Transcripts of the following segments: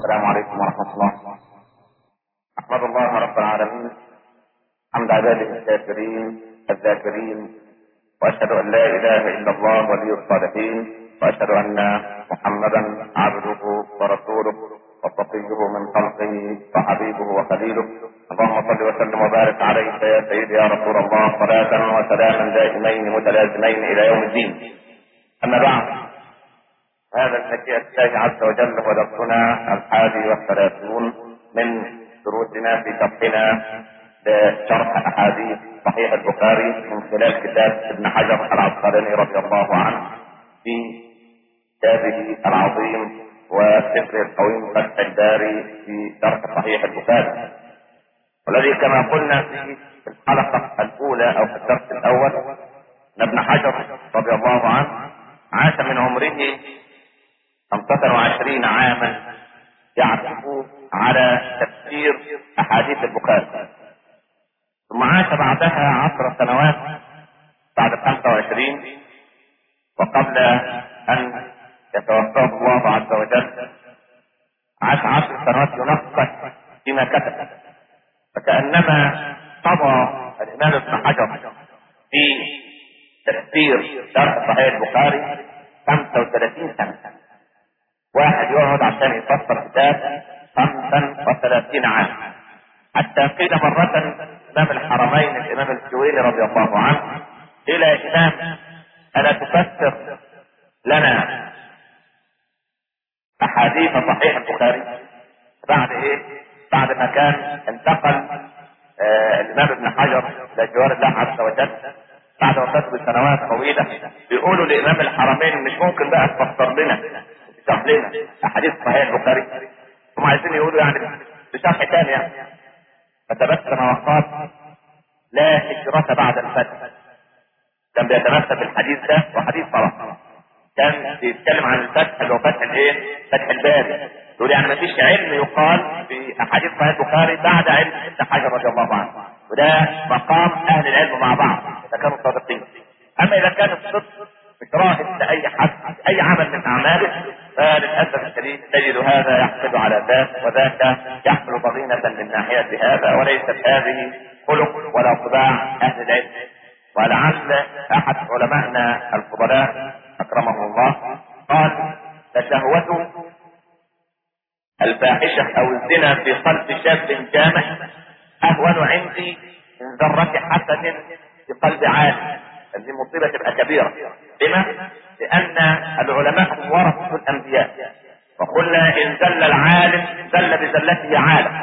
السلام عليكم ورحمة الله أحمد الله رب العالمين حمد عباده الشاكرين الذاكرين وأشهد أن لا إله إلا الله ولي الصالحين وأشهد أن محمدا عبده ورسوله وصفيه من خلقه وحبيبه وخليله اللهم صل وسلم وبارك عليك يا سيدي يا رسول الله صلاة وسلاما دائمين متلازمين إلى يوم الدين أما بعد هذا المشيئة الله عز وجل هو درسنا الحادي والثلاثون من دروسنا في شرحنا لشرح أحاديث صحيح البخاري من خلال كتاب ابن حجر العسقلاني رضي الله عنه في كتابه العظيم وسفره القويم فتح الباري في شرح صحيح البخاري والذي كما قلنا في الحلقة الأولى أو في الدرس الأول أن ابن حجر رضي الله عنه عاش من عمره خمسة وعشرين عاما يعكف على تفسير أحاديث البخاري ثم عاش بعدها عشر سنوات بعد خمسة وعشرين وقبل أن يتوفاه الله عز وجل عاش عشر سنوات ينقش فيما كتب فكأنما قضى الإمام ابن حجر في تفسير شرح صحيح البخاري 35 سنة واحد يقعد عشان يفسر كتاب 35 عام حتى قيل مرة إمام الحرمين الإمام الجويني رضي الله عنه إلى إمام ألا تفسر لنا أحاديث صحيح البخاري بعد إيه؟ بعد ما كان انتقل آه الإمام ابن حجر إلى جوار الله عز وجل بعد وفاته بسنوات طويلة بيقولوا لإمام الحرمين مش ممكن بقى تفسر لنا تشرح لنا أحاديث صحيح البخاري هم عايزين يقولوا يعني بشرح تاني يعني فتبسم وقال لا هجرة بعد الفتح كان بيتمثل بالحديث ده وحديث صلاة كان بيتكلم عن الفتح اللي هو فتح الايه؟ فتح الباري يقول يعني ما فيش علم يقال في احاديث صحيح البخاري بعد علم ابن حجر رضي الله عنه وده مقام اهل العلم مع بعض اذا كانوا صادقين اما اذا كان الصدق مش راهن لاي حد اي عمل من اعماله فللاسف الشديد تجد هذا يحقد على ذاك وذاك يحمل ضغينة من ناحية هذا وليست هذه خلق ولا طباع اهل العلم ولعل احد علمائنا الفضلاء اكرمه الله قال فشهوة الفاحشة او الزنا في قلب شاب جامع اهون عندي من ذرة حسد في قلب عالم هذه مصيبة تبقى كبيرة لما؟ لأن العلماء هم ورثة الأنبياء وقلنا إن زل العالم زل بزلته عالم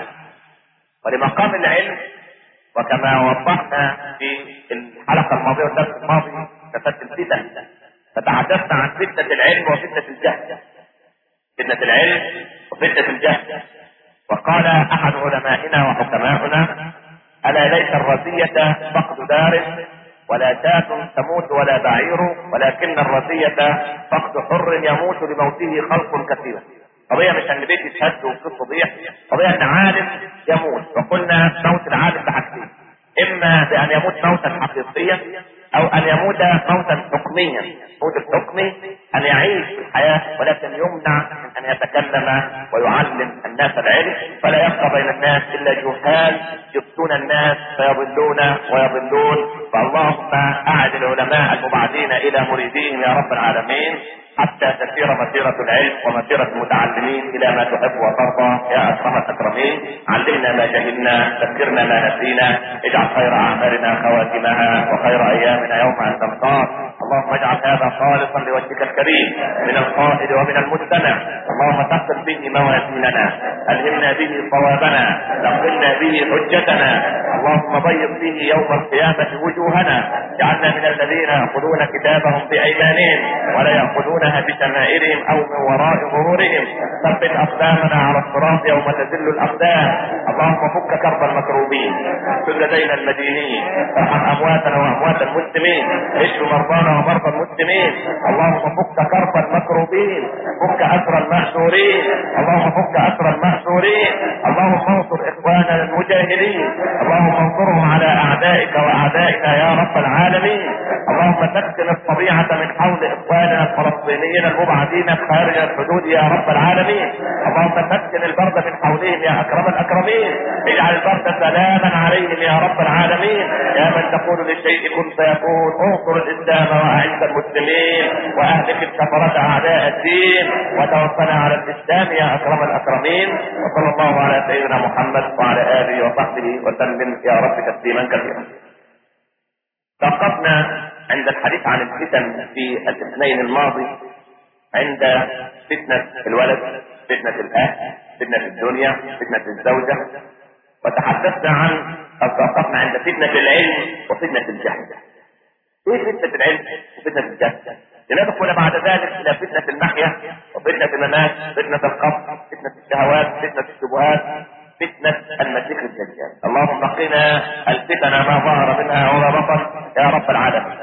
ولمقام العلم وكما وضحنا في الحلقة الماضية والدرس الماضي كتبت الفتن فتحدثنا عن فتنة العلم وفتنة الجهل فتنة العلم وفتنة الجهل وقال أحد علمائنا وحكماؤنا ألا ليس الرزية فقد دار ولا شاة تموت ولا بعير ولكن الرزية فقد حر يموت لموته خلق كثير قضية مش ان بيت يتهد وفي تضيع قضية ان عالم يموت وقلنا موت العالم بحاجتين اما بان يموت موتا حقيقيا او ان يموت موتا حكميا الموت الحكمي ان يعيش في الحياة ولكن يمنع من ان يتكلم ويعلم الناس العلم فلا يبقى بين الناس الا جهال يفتون الناس فيضلون ويضلون فاللهم اعد العلماء المبعدين الى مريدين يا رب العالمين حتى تسير مسيرة العلم ومسيرة المتعلمين إلى ما تحب وترضى يا أكرم الأكرمين علمنا ما جهلنا ذكرنا ما نسينا اجعل خير أعمالنا خواتمها وخير أيامنا يوم أن تلقاك اللهم اجعل هذا خالصا لوجهك الكريم من القائد ومن المستمع اللهم تقل به موازيننا ألهمنا به صوابنا لقنا به حجتنا اللهم ضيق به يوم القيامة وجوهنا جعلنا من الذين يأخذون كتابهم بأيمانهم ولا يأخذونها بشمائلهم أو من وراء ظهورهم ثبت أقدامنا على الصراط يوم تزل الأقدام اللهم فك كرب المكروبين سد دين المدينين ارحم أمواتنا وأموات المسلمين اشف مرضانا ومرضى المسلمين اللهم فك كرب المكروبين فك أسر المأسورين اللهم فك أسر المأسورين اللهم انصر إخواننا المجاهدين اللهم انصرهم على أعدائك وأعدائنا يا رب العالمين اللهم اللهم سكن الطبيعة من حول اخواننا الفلسطينيين المبعدين خارج الحدود يا رب العالمين اللهم سكن البرد من حولهم يا اكرم الاكرمين اجعل البرد سلاما عليهم يا رب العالمين يا من تقول للشيء كن فيكون انصر الاسلام واعز المسلمين واهلك الكفرة اعداء الدين وتوفنا على الاسلام يا اكرم الاكرمين وصلى الله على سيدنا محمد وعلى اله وصحبه وسلم يا رب تسليما كثيرا توقفنا عند الحديث عن الفتن في الاثنين الماضي عند فتنة الولد فتنة الأهل فتنة الدنيا فتنة الزوجة وتحدثنا عن أو توقفنا عند فتنة العلم وفتنة الجهل ايه فتنة العلم وفتنة الجهل لندخل بعد ذلك الى فتنة المحيا وفتنة الممات فتنة القبر فتنة الشهوات فتنة الشبهات فتنة المسيح الدجال اللهم قنا الفتن ما ظهر منها وما بطن يا رب العالمين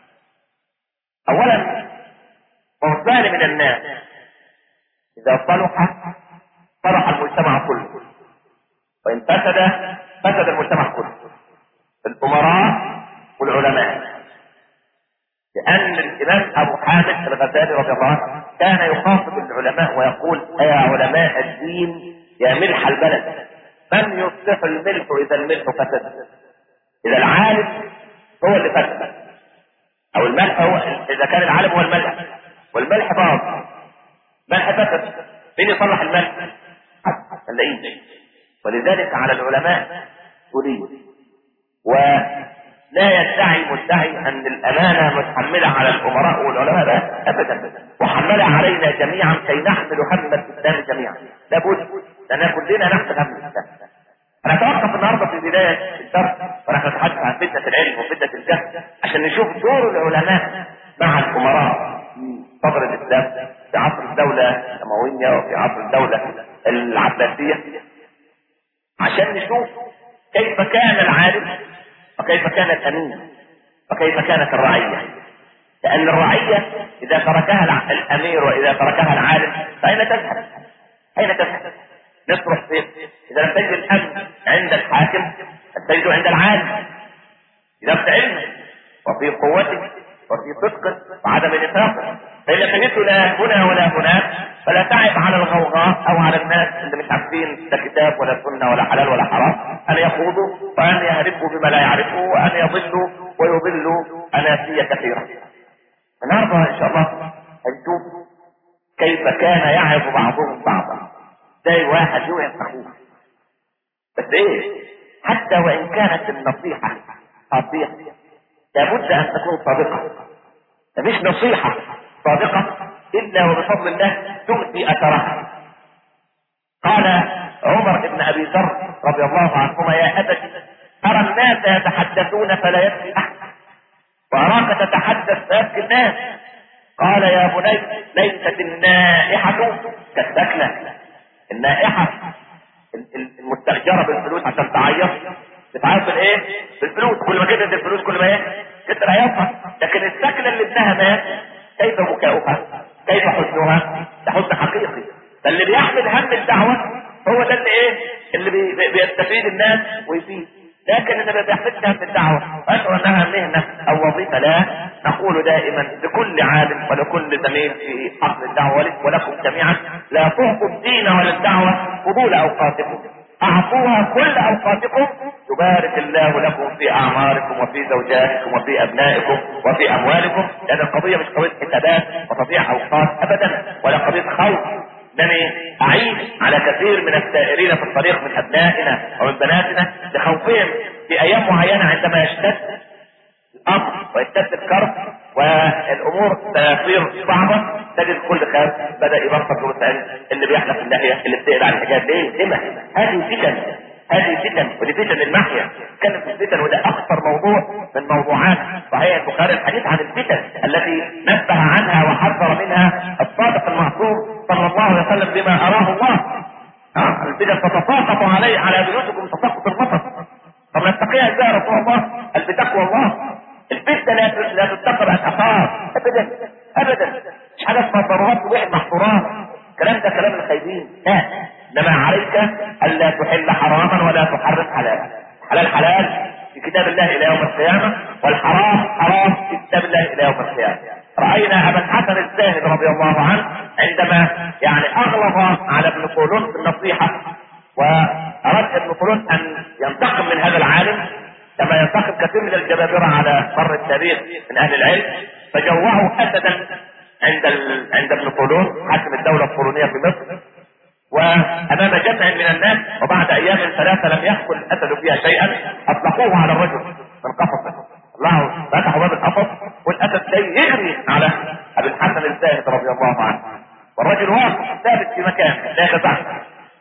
اولا صنفان من الناس اذا صلح صلح المجتمع كله وان فسد فسد المجتمع كله الامراء والعلماء لان الامام ابو حامد الغزالي رضي الله عنه كان يخاطب العلماء ويقول يا علماء الدين يا ملح البلد من يصلح الملح اذا الملح فسد اذا العالم هو اللي فسد او الملح هو اذا كان العالم هو الملح والملح باظ ملح فسد مين يصلح الملح نلاقيه ولذلك على العلماء تريد ولا يدعي مدعي ان الامانه متحمله على الامراء والعلماء لا ابدا وحملها علينا جميعا كي نحمل هم الاسلام جميعا لابد لان كلنا نحمل هم الاسلام انا اتوقف النهارده في بدايه الدرس ونحن نتحدث عن فتنه العلم وفتنه الجهل عشان نشوف دور العلماء مع الامراء في صدر الاسلام في عصر الدوله الامويه وفي عصر الدوله العباسيه عشان نشوف كيف كان العالم وكيف كان الامين وكيف كانت الرعيه لان الرعيه اذا تركها الامير واذا تركها العالم فاين تذهب؟ اين تذهب؟ نصرف فين؟ اذا لم تجد الامن عند الحاكم تجده عند العالم اذا في علمه وفي قوته وفي صدقه وعدم نفاقه فان لم لا هنا ولا هناك فلا تعب على الغوغاء او على الناس اللي مش عارفين لا كتاب ولا سنه ولا حلال ولا حرام ان يخوضوا وان يهربوا بما لا يعرفوا وان يضلوا ويضلوا اناسيه كثيره. النهارده ان شاء الله هنشوف كيف كان يعظ بعضهم بعضا. زي واحد يوعظ اخوه. بس ايه؟ حتى وان كانت النصيحه قاسيه لابد ان تكون صادقه. مفيش نصيحه صادقه الا وبفضل الله تؤتي اثرها. قال عمر بن ابي ذر رضي الله عنهما يا ابت ارى الناس يتحدثون فلا يبكي احد واراك تتحدث فيبكي الناس قال يا بني ليست النائحة كالسكنة النائحة المستأجرة بالفلوس عشان تعيط بتعيط بالايه؟ بالفلوس كل ما كترت الفلوس كل ما ايه؟ كتر عيطها لكن السكنة اللي ابنها مات كيف بكاؤها؟ كيف حزنها؟ ده حزن حقيقي فاللي بيحمل هم الدعوة هو ده اللي ايه اللي بي بي بيستفيد الناس ويفيد لكن اللي ما بيحملش هم الدعوة ويشعر انها مهنة او وظيفة لا نقول دائما لكل عالم ولكل زميل في حقل الدعوة ولكم جميعا لا تعطوا الدين ولا الدعوة فضول اوقاتكم اعطوها كل اوقاتكم يبارك الله لكم في اعماركم وفي زوجاتكم وفي ابنائكم وفي اموالكم لان القضية مش قضية حسابات وتضيع اوقات ابدا ولا قضية خوف انني اعيش على كثير من السائرين في الطريق من ابنائنا ومن بناتنا لخوفهم في ايام معينه عندما يشتد الامر ويشتد الكرب والامور تصير صعبه تجد كل خاف بدا يبطل ويسال اللي بيحلف اللحيه اللي بتقلع الحجاب ليه؟ لما؟ هذه فتن هذه فتن ودي فتن المحيا نتكلم في الفتن وده اخطر موضوع من موضوعات صحيح البخاري الحديث عن الفتن التي نبه عنها وحذر منها الصادق المعصوم صلى الله عليه وسلم بما اراه الله ها الفتن تتساقط علي على بيوتكم تساقط المطر طب نتقيها ازاي يا رسول الله؟ قال بتقوى الله الفتنه لا لا تتقى بالاثار ابدا ابدا مش حاجه اسمها ضرورات واحد محظورات الكلام ده كلام الخايبين لا انما عليك الا تحل حراما ولا تحرم حلالا حلال حلال في كتاب الله الى يوم القيامه والحرام حرام في كتاب الله الى يوم القيامه راينا ابا الحسن الزاهد رضي الله عنه عندما يعني اغلظ على ابن قولون في النصيحه واراد ابن قولون ان ينتقم من هذا العالم كما ينتقم كثير من الجبابره على مر التاريخ من اهل العلم فجوعوا اسدا عند ال... عند ابن قولون حاكم الدوله القولونيه في مصر وامام جمع من الناس وبعد ايام ثلاثه لم ياكل الاسد فيها شيئا اطلقوه على الرجل من قفصه الله فتحوا باب القفص والاسد جاي يجري على ابي الحسن الزاهد رضي الله عنه والرجل واقف ثابت في مكان لا يتزعزع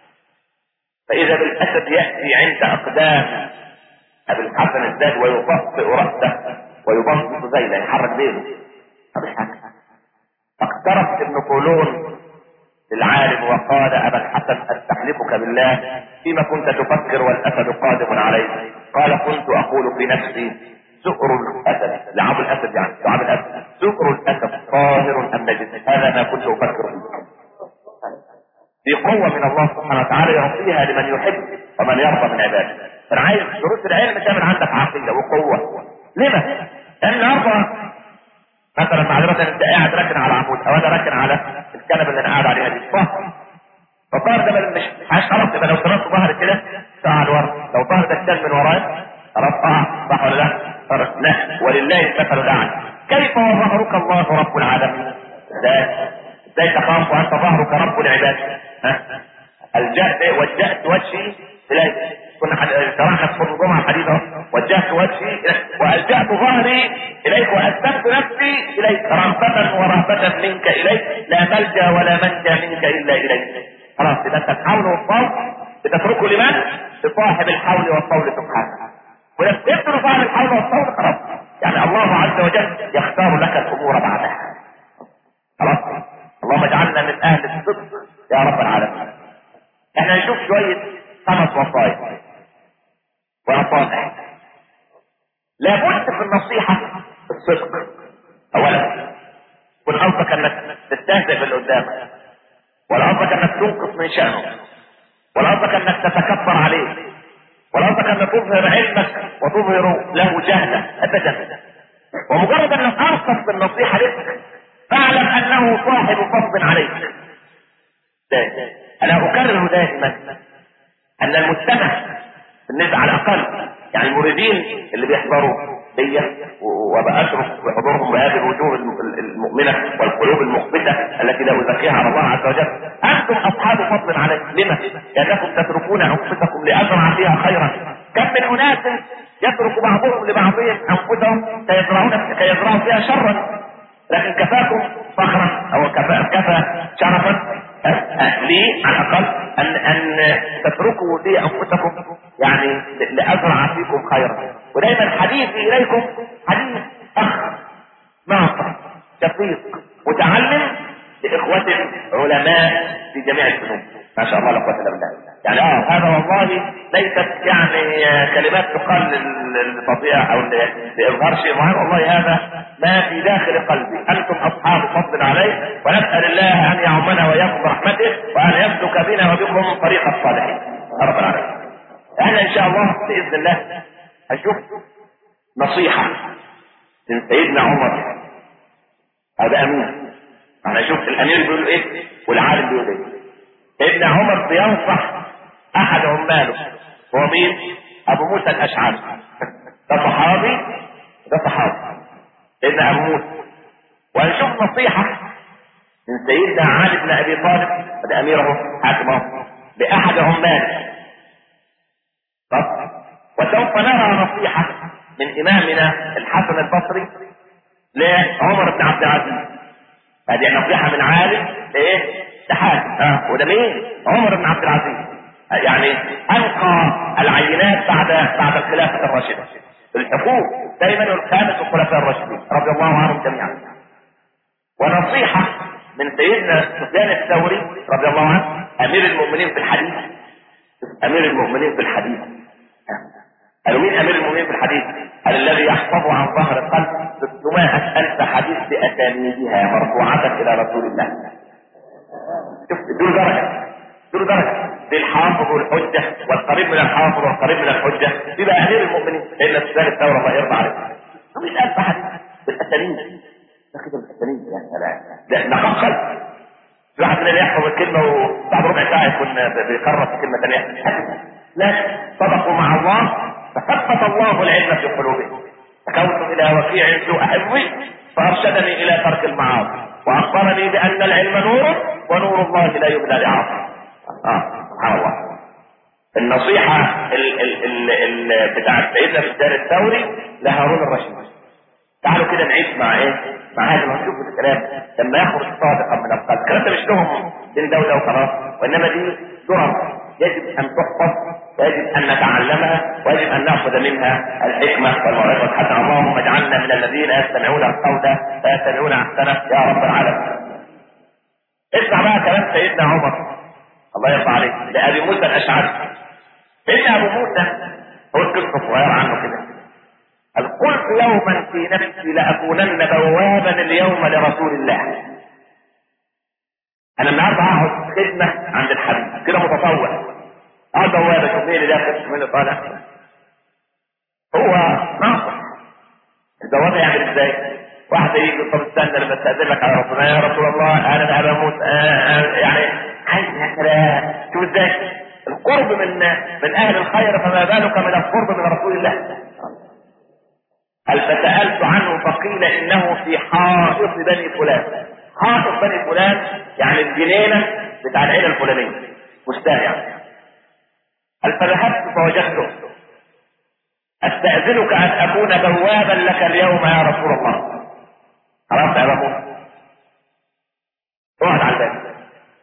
فاذا بالاسد ياتي عند اقدام ابي الحسن الزاهد ويطفئ راسه ويبسط ذيله يحرك بيده ابي الحسن فاقترب ابن قولون للعالم وقال ابا الحسن استحلفك بالله فيما كنت تفكر والاسد قادم عليك قال كنت اقول في نفسي سؤر الاسد لعب الاسد يعني لعب الاسد سؤر الاسد طاهر ام نجس هذا ما كنت افكر فيه في قوة من الله سبحانه وتعالى يعطيها لمن يحب ومن يرضى من عباده فانا عايز دروس العلم تعمل عندك عقيدة وقوة لما؟ لان النهارده مثلا معذرة انت قاعد راكن على عمود او انا راكن على الكنبه اللي انا قاعد عليها دي ظهر فالظهر ده مش عايز خلاص يبقى لو سرطت ظهري كده ساعة لورا لو ظهر ده اشتغل من ورايا خلاص اه صح ولا لا؟ خلاص لا ولله المثل الاعلى كيف وظهرك الله رب العالمين؟ ازاي؟ ازاي تخاف وانت ظهرك رب العباد؟ ها؟ الجأت وجهت وجهي اليك كنا شرحنا في الجمعة الحديث وجهت وجهي إليك وألجأت ظهري إليك وأسلمت نفسي إليك رغبة ورهبة منك إليك لا ملجأ ولا منجا منك إلا إليك خلاص إذا أنت الحول والطول بتتركه لمن؟ لصاحب الحول والطول سبحانه ولما تترك صاحب الحول والطول خلاص يعني الله عز وجل يختار لك الأمور بعدها خلاص اللهم اجعلنا من أهل الصدق يا رب العالمين احنا نشوف شوية خمس وصايا ونصائح لابد في النصيحة الصدق اولا كن قصدك انك تستهزئ باللي قدامك ولا قصدك انك تنقص من شأنه ولا قصدك انك تتكبر عليه ولا قصدك انك تظهر علمك وتظهر له جهلة ابدا ومجرد انك ارصد بالنصيحة لك فاعلم انه صاحب فضل عليك دائما انا اكرر دائما ان المجتمع بالنسبة على الاقل يعني المريدين اللي بيحضروا ليا وبأشرف بحضورهم بهذه الوجوه المؤمنة والقلوب المخبتة التي لا أزكيها على الله عز وجل أنتم أصحاب فضل عليك لما؟ لأنكم تتركون أنفسكم لأزرع فيها خيرا كم من أناس يترك بعضهم لبعضهم أنفسهم كيزرعون كيزرعوا فيها شرا لكن كفاكم فخرا أو كفى, كفى شرفا لي على الاقل ان ان تتركوا لي انفسكم يعني لازرع فيكم خيرا ودايما حديثي اليكم حديث اخ ناصح شقيق متعلم لاخوة علماء في جميع الفنون ما شاء الله لا قوه الا بالله يعني اه هذا والله ليست يعني كلمات تقال للتطيع او لاظهار شيء معين والله هذا ما في داخل قلبي انتم اصحاب فضل عليه ونسال الله ان يعمنا واياكم برحمته وان يسلك بنا وبكم طريق الصالحين يا رب العالمين احنا ان شاء الله باذن الله هنشوف نصيحه من سيدنا عمر هذا امين انا شفت الامير بيقول ايه والعالم بيقول ايه سيدنا عمر بينصح احد عماله هو مين ابو موسى الاشعري ده صحابي ده صحابي سيدنا ابو موسى وهنشوف نصيحة من سيدنا علي بن ابي طالب ده اميره حاكمه باحد عماله طب وسوف نرى نصيحة من امامنا الحسن البصري لعمر بن عبد العزيز هذه نصيحة من عالم لايه لحاكم اه وده مين عمر بن عبد العزيز يعني القى العينات بعد بعد الخلافة الراشدة الحكوم دايما الخامس الخلفاء الراشدين رضي الله عنهم جميعا ونصيحة من سيدنا سفيان الثوري رضي الله عنه امير المؤمنين في الحديث امير المؤمنين في الحديث قالوا مين امير المؤمنين في الحديث قال الذي يحفظ عن ظهر القلب 600 الف حديث باسانيدها مرفوعة الى رسول الله شوف دول درجة دول درجة بالحافظ والحجة والقريب من الحافظ والقريب من الحجة يبقى امير المؤمنين لان سفيان الثوري الله يرضى عليه مش ألف أحد بالأسانيد ده كده بالأسانيد يعني لا ده نقاق قلب في واحد مننا يحفظ الكلمة وبعد ربع ساعة يكون بيكرر في كلمة ثانية لا صدقوا مع الله فثبت الله العلم في قلوبهم فكنت إلى وكيع سوء حفظي فأرشدني إلى ترك المعاصي وأخبرني بأن العلم نور ونور الله لا يبدى لعاصي آه سبحان الله النصيحة ال ال ال ال بتاعت سيدنا في الدار الثوري لهارون الرشيد تعالوا كده نعيش مع ايه مع هذا ونشوف الكلام لما يخرج صادقا من القلب الكلام ده مش لهم بين دولة وخلاص وانما دي درر يجب ان تحفظ ويجب ان نتعلمها ويجب ان ناخذ منها الحكمة والموعظة حتى اللهم اجعلنا من الذين يستمعون القول فيتبعون احسنه يا رب العالمين اسمع بقى كلام سيدنا عمر الله يرضى عليه لابي موسى الاشعري سيدنا ابو موسى هو القصه صغيره عنه كده قال قلت يوما في نفسي لاكونن بوابا اليوم لرسول الله انا النهارده هقعد خدمه عند الحبيب كده متطوع اه بوابه شوف مين اللي داخل شوف مين اللي طالع هو ناصح البوابه يعمل ازاي؟ واحد يجي طب استنى لما استاذن لك على رسول الله يا رسول الله انا ابا موسى آه آه يعني عايز يا سلام شوف ازاي القرب من من اهل الخير فما بالك من القرب من رسول الله هل فسألت عنه فقيل انه في حائط بني فلان حائط بني فلان يعني الجنينة بتاع العيلة الفلانية مستاهل يعني هل فذهبت فوجدته استأذنك ان اكون بوابا لك اليوم يا رسول الله عرفت يا ابو اقعد على الباب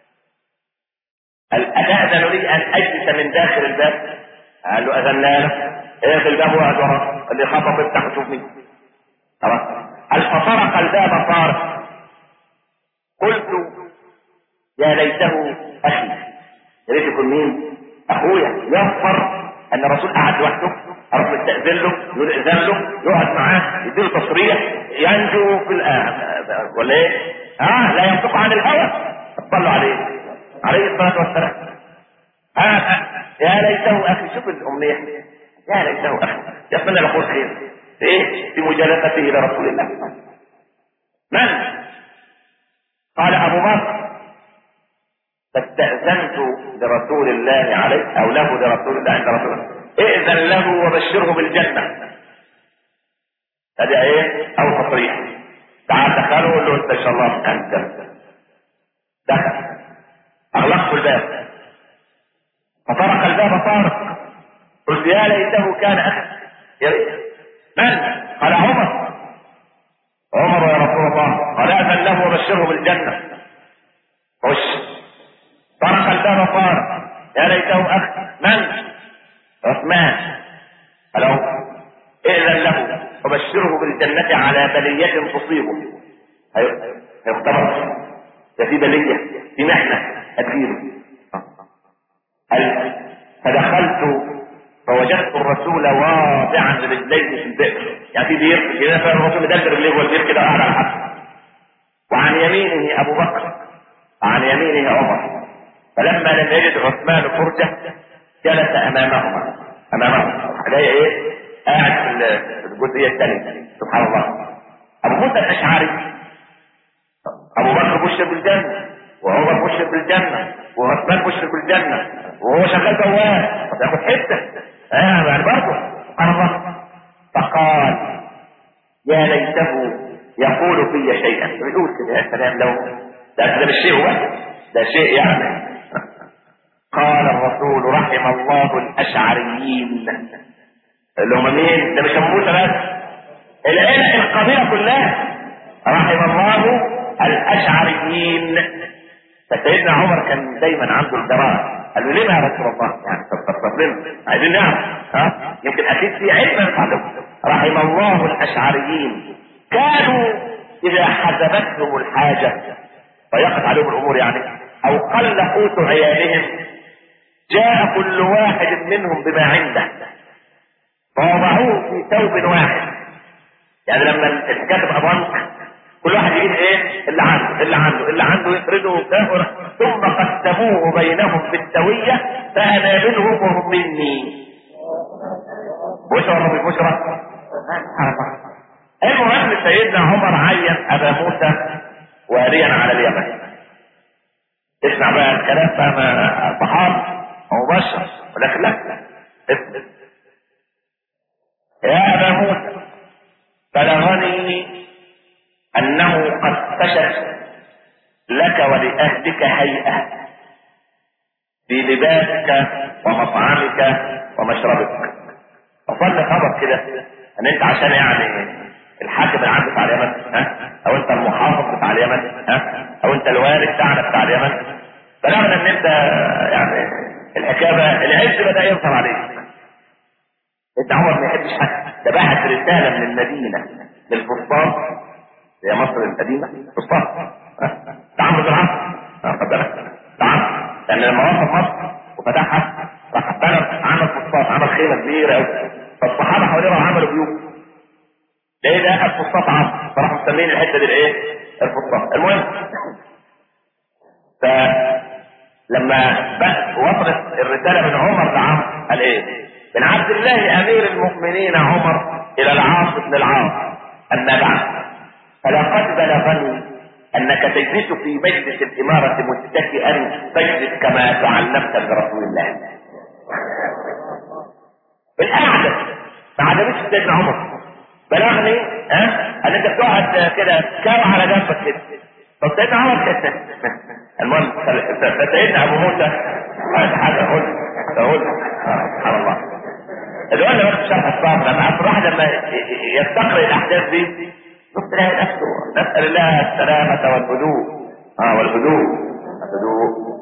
هل أتأذن لي أن أجلس من داخل الباب؟ قال له أذنا له إيه في الباب وقعد وراه اللي خبط افتح شوف مين خلاص هل فطرق الباب طارق قلت يا ليته أخي يا ريت يكون مين؟ أخويا يغفر أن الرسول قعد لوحده أروح مستأذن له يقول إذن له يقعد معاه يديله تصريح ينجو في الآن ولا إيه؟ آه لا ينطق عن الهوى اطلعوا عليه عليه الصلاة والسلام آه آه يا ليته أخي شوف الأمنية يا ليته أخي يتمنى له خير في إيه؟ في مجالسته لرسول الله من؟ قال أبو بكر فاستأذنت لرسول الله عليه أو له لرسول الله عند رسول الله ائذن له وبشره بالجنة هذه ايه؟ أو تصريح تعال دخله وقول له انت ان شاء الله انت دخل اغلقت الباب فطرق الباب طارق قلت يا ليته كان اخي يا ريت من قال عمر عمر يا رسول الله قال اذن له وبشره بالجنه خش طرق الباب طارق يا ليته اخي من عثمان قال ائذن له وبشره بالجنة على بلية تصيبه هيختبر ده في بلية في محنة هتجيله هل فدخلت فوجدت الرسول واضعا رجليه في البئر يعني في بير كده فالرسول مدلل رجليه جوه البير كده قاعد على الحبل وعن يمينه ابو بكر وعن يمينه عمر فلما لم يجد عثمان فرجه جلس امامهما امامهما جاي ايه قاعد في الجزئيه الثانيه سبحان الله ابو موسى الاشعري ابو بكر بشر بالجنه وعمر بشر بالجنه وعثمان بشر بالجنه وهو شغال بواب طب ياخد حته اه يعني برضه سبحان الله فقال يا ليته يقول في شيئا بيقول كده يا سلام لو ده ده مش شيء بس ده شيء يعني قال الرسول رحم الله الاشعريين اللي هم مين؟ ده مش ابو موسى بس العيله القبيله كلها رحم الله الاشعريين فسيدنا عمر كان دايما عنده الجرأة قال له ليه يا رسول الله؟ يعني طب لنا عايزين نعرف ها يمكن اكيد في علم نتعلمه رحم الله الاشعريين كانوا اذا حزبتهم الحاجه ضيقت عليهم الامور يعني او قل قوت عيالهم جاء كل واحد منهم بما عنده فوضعوه في ثوب واحد يعني لما الحكايه تبقى ضنك كل واحد يجيب ايه اللي عنده اللي عنده اللي عنده يفرده كافر ثم قسموه بينهم بالسويه فانا منهم وهم مني بشرى ولا مش بشرى؟ المهم سيدنا عمر عين ابا موسى واليا على اليمن اسمع بقى الكلام بقى صحاب مباشر ولكن لا اسمع يا ابا موسى بلغني انه قد فشت لك ولأهلك هيئة في لباسك ومطعمك ومشربك وصل خبر كده ان انت عشان يعني الحاكم العام بتاع اليمن ها او انت المحافظ بتاع اليمن ها او انت الوالد بتاعنا بتاع اليمن بلغنا ان انت يعني الحكايه العز بدا يظهر عليك انت عمر ما يحبش حد ده بعت رساله من المدينه للفسطاط هي مصر القديمه فسطاط تعمد العصر خد بالك تعمد لان لما وصل مصر وفتحها راح بنى عمل فسطاط عمل خيمه كبيره قوي فالصحابه حواليه عملوا بيوت ليه ده الفسطاط عصر فراحوا مسمين الحته دي الايه؟ الفسطاط المهم فلما وصلت الرساله من عمر لعمرو قال ايه؟ من عبد الله امير المؤمنين عمر الى العاص بن العاص اما بعد فلقد بلغني انك تجلس في مجلس الامارة متكئا تجلس كما تعلمت من رسول الله القعدة ما عجبتش سيدنا عمر بلغني ها ان انت بتقعد كده كاو على جنبك كده طب سيدنا عمر كده المهم سيدنا ابو موسى حاجه اقول اقول سبحان الله اللي قلنا بس شرح الصبر لما الواحد لما يستقرئ الاحداث دي نص تلاقي نفسه نسال الله السلامه والهدوء اه والهدوء الهدوء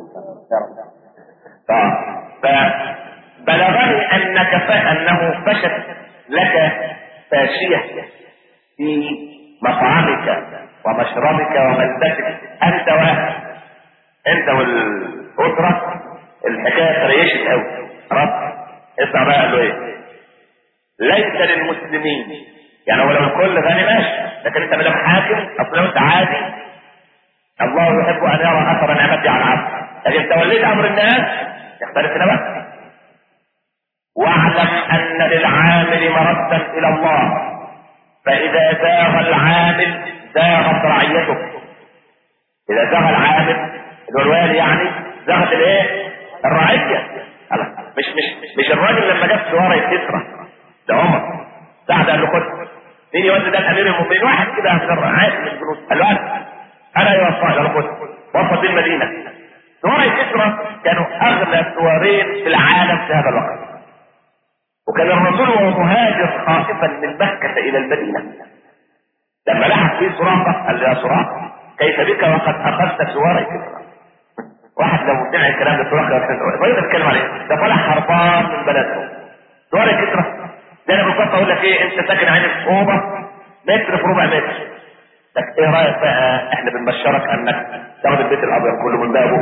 فبلغني انك انه فشت لك فاشيه في مطعمك ومشربك وملبسك انت واحد انت والاسره الحكايه تريشت قوي خلاص اسمع بقى قال له ايه ليس للمسلمين يعني ولو الكل غني ماشي لكن انت مدام حاكم اصل لو انت عادي الله يحب ان يرى اثر نعمته على العبد لكن توليت امر الناس يختلف هنا بقى واعلم ان للعامل مردا الى الله فاذا زاغ العامل زاغت رعيته اذا زاغ العامل اللي هو الوالي يعني زاغت الايه الرعيه مش مش مش الراجل لما جاب سواره يكسرها ده عمر سعد قال له خد مين يودي ده الامير المؤمنين واحد كده من الرعاية من الجنود قال له انا انا يوفى قال له خد وصل بيه المدينه سواره كسرى كانوا اغلى سوارين في العالم في هذا الوقت وكان الرسول وهو مهاجر خائفا من مكة إلى المدينة لما لحق فيه سراقة قال له يا سراقة كيف بك وقد أخذت سواري كسرى واحد لو سمع الكلام ده سراقة طيب اتكلم عليه ده طلع هربان من بلده سواري كسرى ده انا بالظبط اقول لك ايه انت ساكن عين في اوضه متر في ربع متر لك ايه رايك بقى احنا بنبشرك انك تاخد البيت الابيض كله من بابه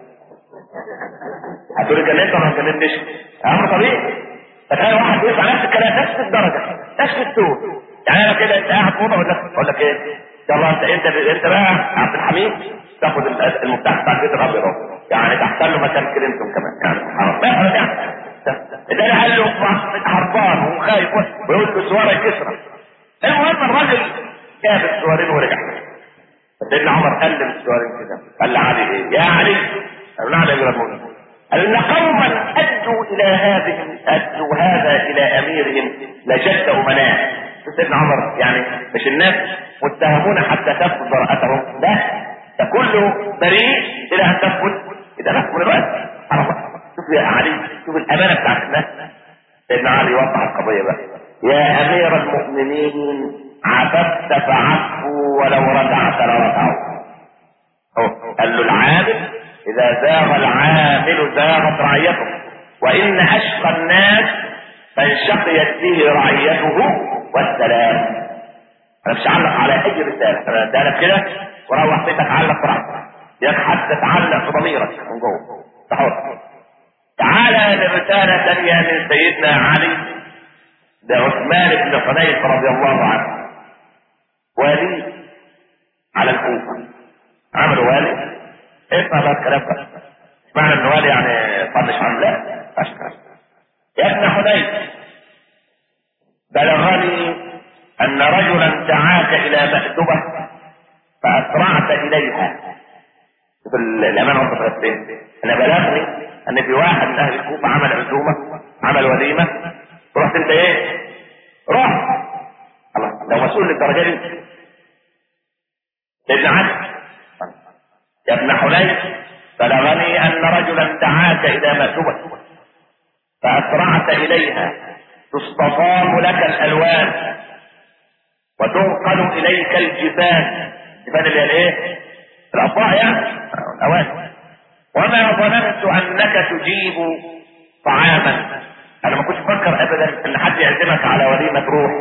هتقول لي جننت ولا ما جننتش؟ امر طبيعي تخيل واحد يسعى نفس الكلام نفس الدرجه نفس السوق يعني انا كده انت قاعد في اوضه اقول لك اقول لك ايه يلا انت انت انت بقى عبد الحميد تاخد المفتاح بتاع البيت الابيض اهو يعني تحت له مكان كلينتون كمان يعني سبحان الله يعني ده انا قال له هربان وخايف ويقول له سواره كسرى المهم الراجل جاب السوارين ورجع سيدنا عمر قلب السوارين كده قال لعلي ايه يا علي قال نعم يا امير المؤمنين ان قوما ادوا الى هذه ادوا هذا الى اميرهم لجد امناء سيدنا عمر يعني مش الناس متهمون حتى تثبت براءتهم لا ده كله بريء الى ان تثبت اذا نثبت الوقت شوف يا علي شوف الامانه بتاعت الناس سيدنا علي وضح القضيه بقى يا امير المؤمنين عبدت فعفوا ولو رجعت لرجعوا قال له العامل اذا زاغ العامل زاغت رعيته وان اشقى الناس من شقيت فيه رعيته والسلام انا مش هعلق على اي رساله انا ادالك كده وروح بيتك علق براحتك ياك حتى تعلق في ضميرك من جوه تحط تعالى لرسالة ثانية من سيدنا علي ده عثمان بن حنيف رضي الله عنه والي على الكوفة عمل والي اسمع بقى الكلام ده معنى ان والي يعني طنش عن لا اشكر يا ابن حنيف بلغني ان رجلا دعاك الى مأدبة فاسرعت اليها شوف الامانة وصلت فين انا بلغني ان في واحد من اهل الكوفة عمل عزومة عمل وليمة رحت انت ايه رحت الله لو مسؤول للدرجة دي ابن عدل يا ابن حنين بلغني ان رجلا دعاك الى مأدبة فاسرعت اليها تستطاب لك الالوان وتنقل اليك الجبال الجبال اللي هي الايه الاطباق يعني الاوان وما ظننت انك تجيب طعاما انا ما كنتش بفكر ابدا ان حد يعزمك على وليمه روح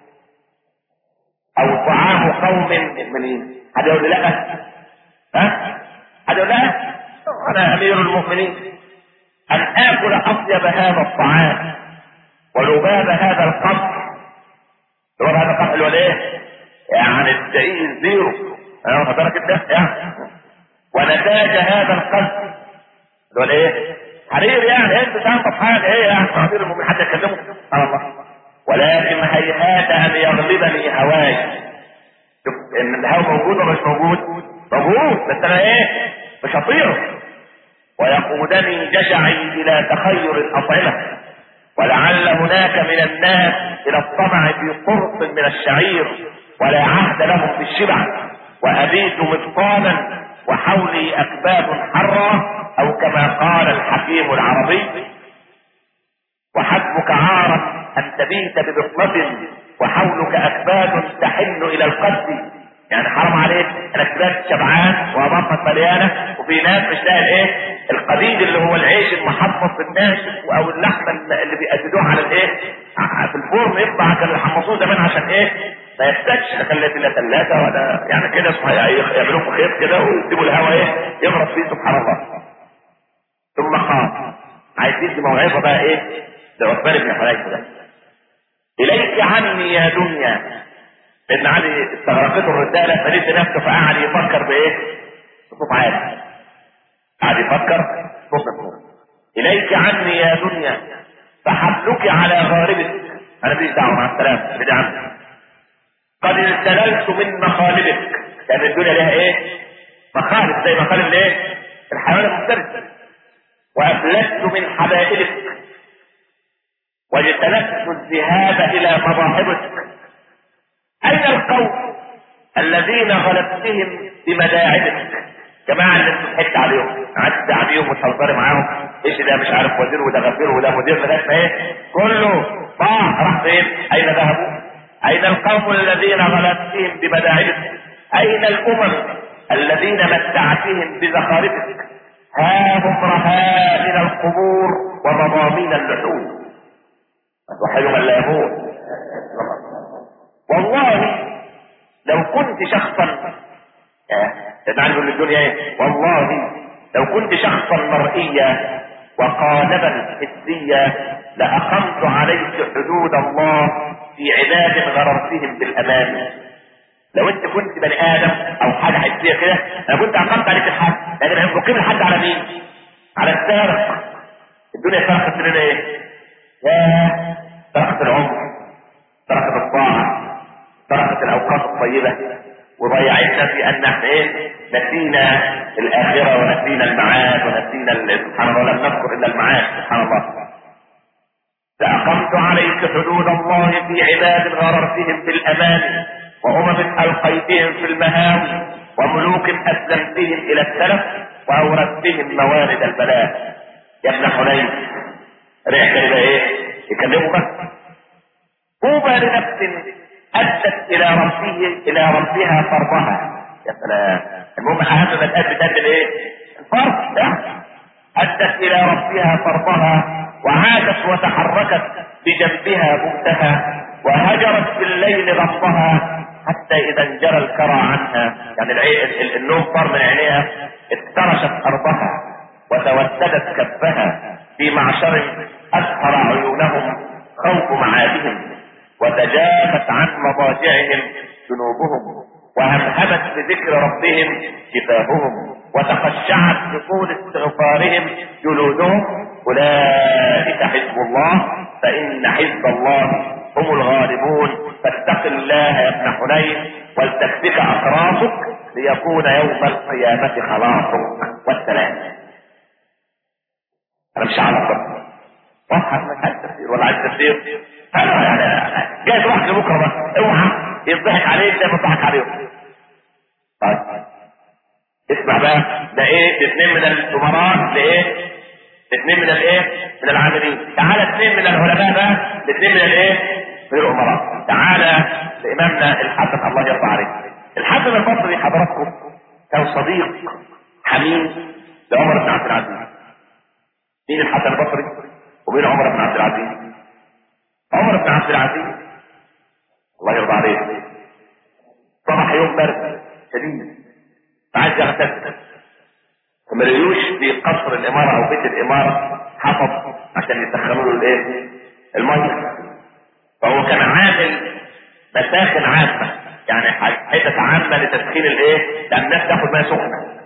او طعام قوم من حد يقول لي لا ها حد يقول لا انا امير المؤمنين ان اكل اطيب هذا الطعام ولباب هذا القمح لباب هذا القمح اللي هو ايه يعني الدقيق الزيرو انا حضرتك ده يعني ونتاج هذا القلب اللي هو الايه حرير يعني انت تعرف حاجه ايه يعني امير المؤمنين حد يكلمه سبحان الله ولكن هيهات ان يغلبني هواي شوف ان الهوى موجود ولا مش موجود موجود بس انا ايه مش هطيره ويقودني جشعي الى تخير الاطعمه ولعل هناك من الناس الى الطمع في قرص من الشعير ولا عهد لهم بالشبع وابيت مبطانا وحولي اكباد حرة او كما قال الحكيم العربي وحسبك عارا ان تبيت ببطنة وحولك اكباد تحن الى القد يعني حرام عليك انك تبات شبعان وبطنك مليانه وفي ناس مش لاقي الايه القديد اللي هو العيش المحمص الناشف او اللحمه اللي بيأسدوه على الايه في الفرن يطلع كان يحمصوه زمان عشان ايه ما يحتاجش لا خليت الا ثلاثه ولا يعني كده يعملوا في خيط كده ويسيبوا الهواء ايه يغرق فيه سبحان الله ثم قال عايز تدي موعظه بقى ايه لعثمان بن حنيفه ده اليك عني يا دنيا ابن علي استغرقته الرساله فليس نفسه فقعد يفكر بايه؟ بصوت عالي قعد يفكر صوت الصوت اليك عني يا دنيا فحبلك على غاربك انا ماليش دعوه مع السلامه بدي عنك قد انسللت من مخالبك لان الدنيا لها ايه؟ مخالب زي مخالب الايه؟ الحيوان المفترس وافلت من حبائلك واجتنبت الذهاب الى مضاحبك اين القوم الذين غلبتهم بمداعبك جماعة اللي انت ضحكت عليهم قعدت عليهم وتهزري معاهم ايش ده مش عارف وزير وده غفير وده مدير لغايه ما ايه كله طاح راح فين اين ذهبوا اين القوم الذين غلبتهم بمداعبك اين الامم الذين متعتهم بزخارفك ها هم رهائن القبور ومضامين اللحوم وحي من لا يموت والله لو كنت شخصا تدعي من الدنيا ايه والله لو كنت شخصا مرئيا وقالبا حسيا لاقمت عليك حدود الله في عباد غررتهم بالامان لو انت كنت بني ادم او حاجه حسيه كده انا كنت اقمت عليك الحد لكن انا بقيم الحد على مين على السارق الدنيا سرقت لنا ايه يا سرقت العمر سرقت الطاعه سرقت الاوقات الطيبه وضيعتنا في ان احنا ايه نسينا الاخره ونسينا المعاد ونسينا سبحان الله لم نذكر الا المعاد سبحان الله لاقمت عليك حدود الله في عباد غررتهم بالامان وامم القيتهم في المهاوي وملوك اسلمتهم الى السلف واوردتهم موارد البلاء يا ابن حنين ريح كلمه ايه يكلموا بس طوبى لنفس ادت الى ربه الى ربها فرضها يا سلام المهم اهم ما تأدي تأدي الايه الفرض ده ادت الى ربها فرضها وعادت وتحركت بجنبها بؤتها وهجرت بالليل غطها حتى اذا انجرى الكرى عنها يعني العي... النوم طار من عينيها افترشت ارضها وتوسدت كفها في معشر اسهر عيونهم خوف معادهم وتجافت عن مضاجعهم جنوبهم وهمهمت بذكر ربهم جباههم وتخشعت بطول استغفارهم جلودهم اولئك حزب الله فان حزب الله هم الغالبون فاتق الله يا ابن حنين ولتكفك اطرافك ليكون يوم القيامة خلاصك والسلام انا مش عارف واضحة مش عايز تفسير ولا عايز تفسير انا يعني جاي تروح لبكره بقى اوعى يضحك عليك زي ما ضحك عليهم طيب اسمع بقى ده ايه اثنين من الامراء لايه اثنين من الايه من العاملين تعالى اثنين من العلماء بقى اثنين من الايه من الامراء تعالى لامامنا الحسن الله يرضى عليه الحسن البصري حضراتكم كان صديق حميم لعمر بن عبد العزيز مين الحسن البصري ومين عمر بن عبد العزيز عمر بن عبد العزيز الله يرضى عليه صبح يوم برد شديد فعايز يغتسل فما لقيوش في قصر الاماره او بيت الاماره حفظ عشان يسخنوا له الايه؟ الميه فهو كان عامل مساخن عامه يعني حته عامه لتسخين الايه؟ لان الناس تاخد ميه سخنه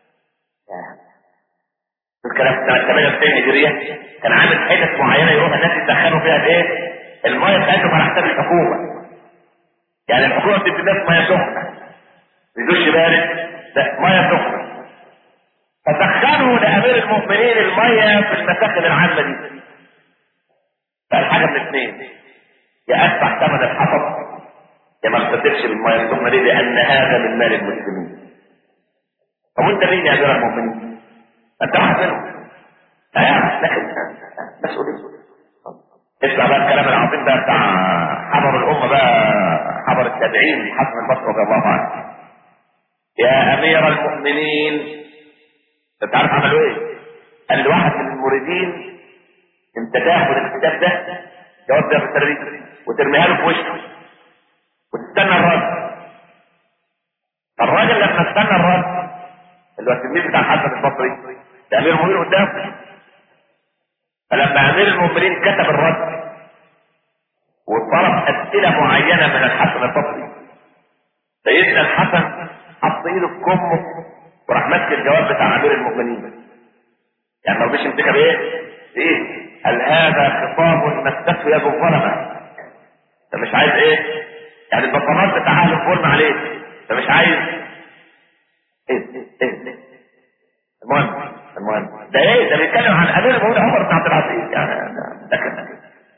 الكلام سنه 98 هجريه كان عامل حتت معينه يروح الناس يسخنوا فيها الايه؟ الميه بتاعتهم على حساب الحكومه يعني الحكومه بتدي الناس ميه سخنه يدوش بارد لا ميه سخنه فسخنوا لامير المؤمنين الميه في المساخن العامه دي فالحاجه من اثنين يا ادفع ثمن الحطب يا ما اغتسلش بالميه السخنه دي لان هذا من مال المسلمين طب وانت مين يا امير المؤمنين؟ انت واحد منهم ايوه لكن مسؤوليه اسمع بقى الكلام العظيم ده بتاع حبر الامه بقى حبر التابعين حسن البصري رضي الله عنه يا امير المؤمنين انت عارف عملوا ايه؟ قال لواحد من المريدين انت تاخد الكتاب ده جواب ده في التربيه وترميها له في وشه وتستنى الرد الراجل لما استنى الرد اللي هو التلميذ بتاع الحسن البصري ده امير المؤمنين قدامه فلما امير المؤمنين كتب الرد وطلب اسئله معينه من الحسن البصري سيدنا الحسن حط ايده في كمه وراح ماسك الجواب بتاع امير المؤمنين يعني ما رضيش يمسكها بايه؟ بايه؟ قال هذا خطاب مسته يد الظلمه انت مش عايز ايه؟ يعني البطانات بتاع اهل الظلم عليك انت مش عايز ايه ايه ايه المهم المهم ده ايه ده بيتكلم عن امير المؤمنين عمر بن عبد العزيز يعني ده كده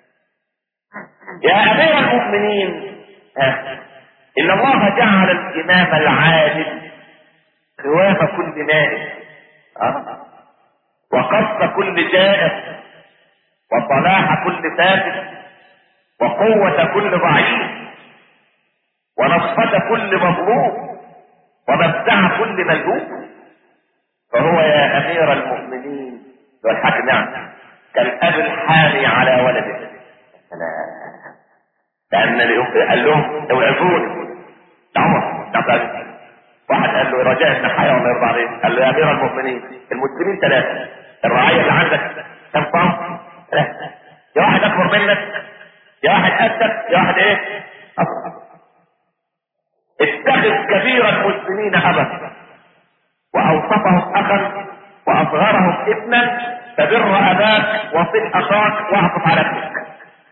يا امير المؤمنين ها ان الله جعل الامام العادل قوام كل نائب أه؟ وقصد كل جائر وصلاح كل فاسد وقوة كل ضعيف ونصفة كل مظلوم ومبدع كل ملهوف فهو يا امير المؤمنين والحاكم نعم كالاب الحامي على ولده لان قال لهم اوعظوني عمر واحد قال له رجاء ابن حياة الله يرضى عليه قال له يا امير المؤمنين المسلمين ثلاثه الرعايه اللي عندك كم طعم ثلاثه يا واحد اكبر منك يا واحد قدك يا واحد ايه اصغر اتخذ كبير المسلمين ابا واوسطهم اخا واصغرهم ابنا فبر اباك وصل اخاك واعطف على ابنك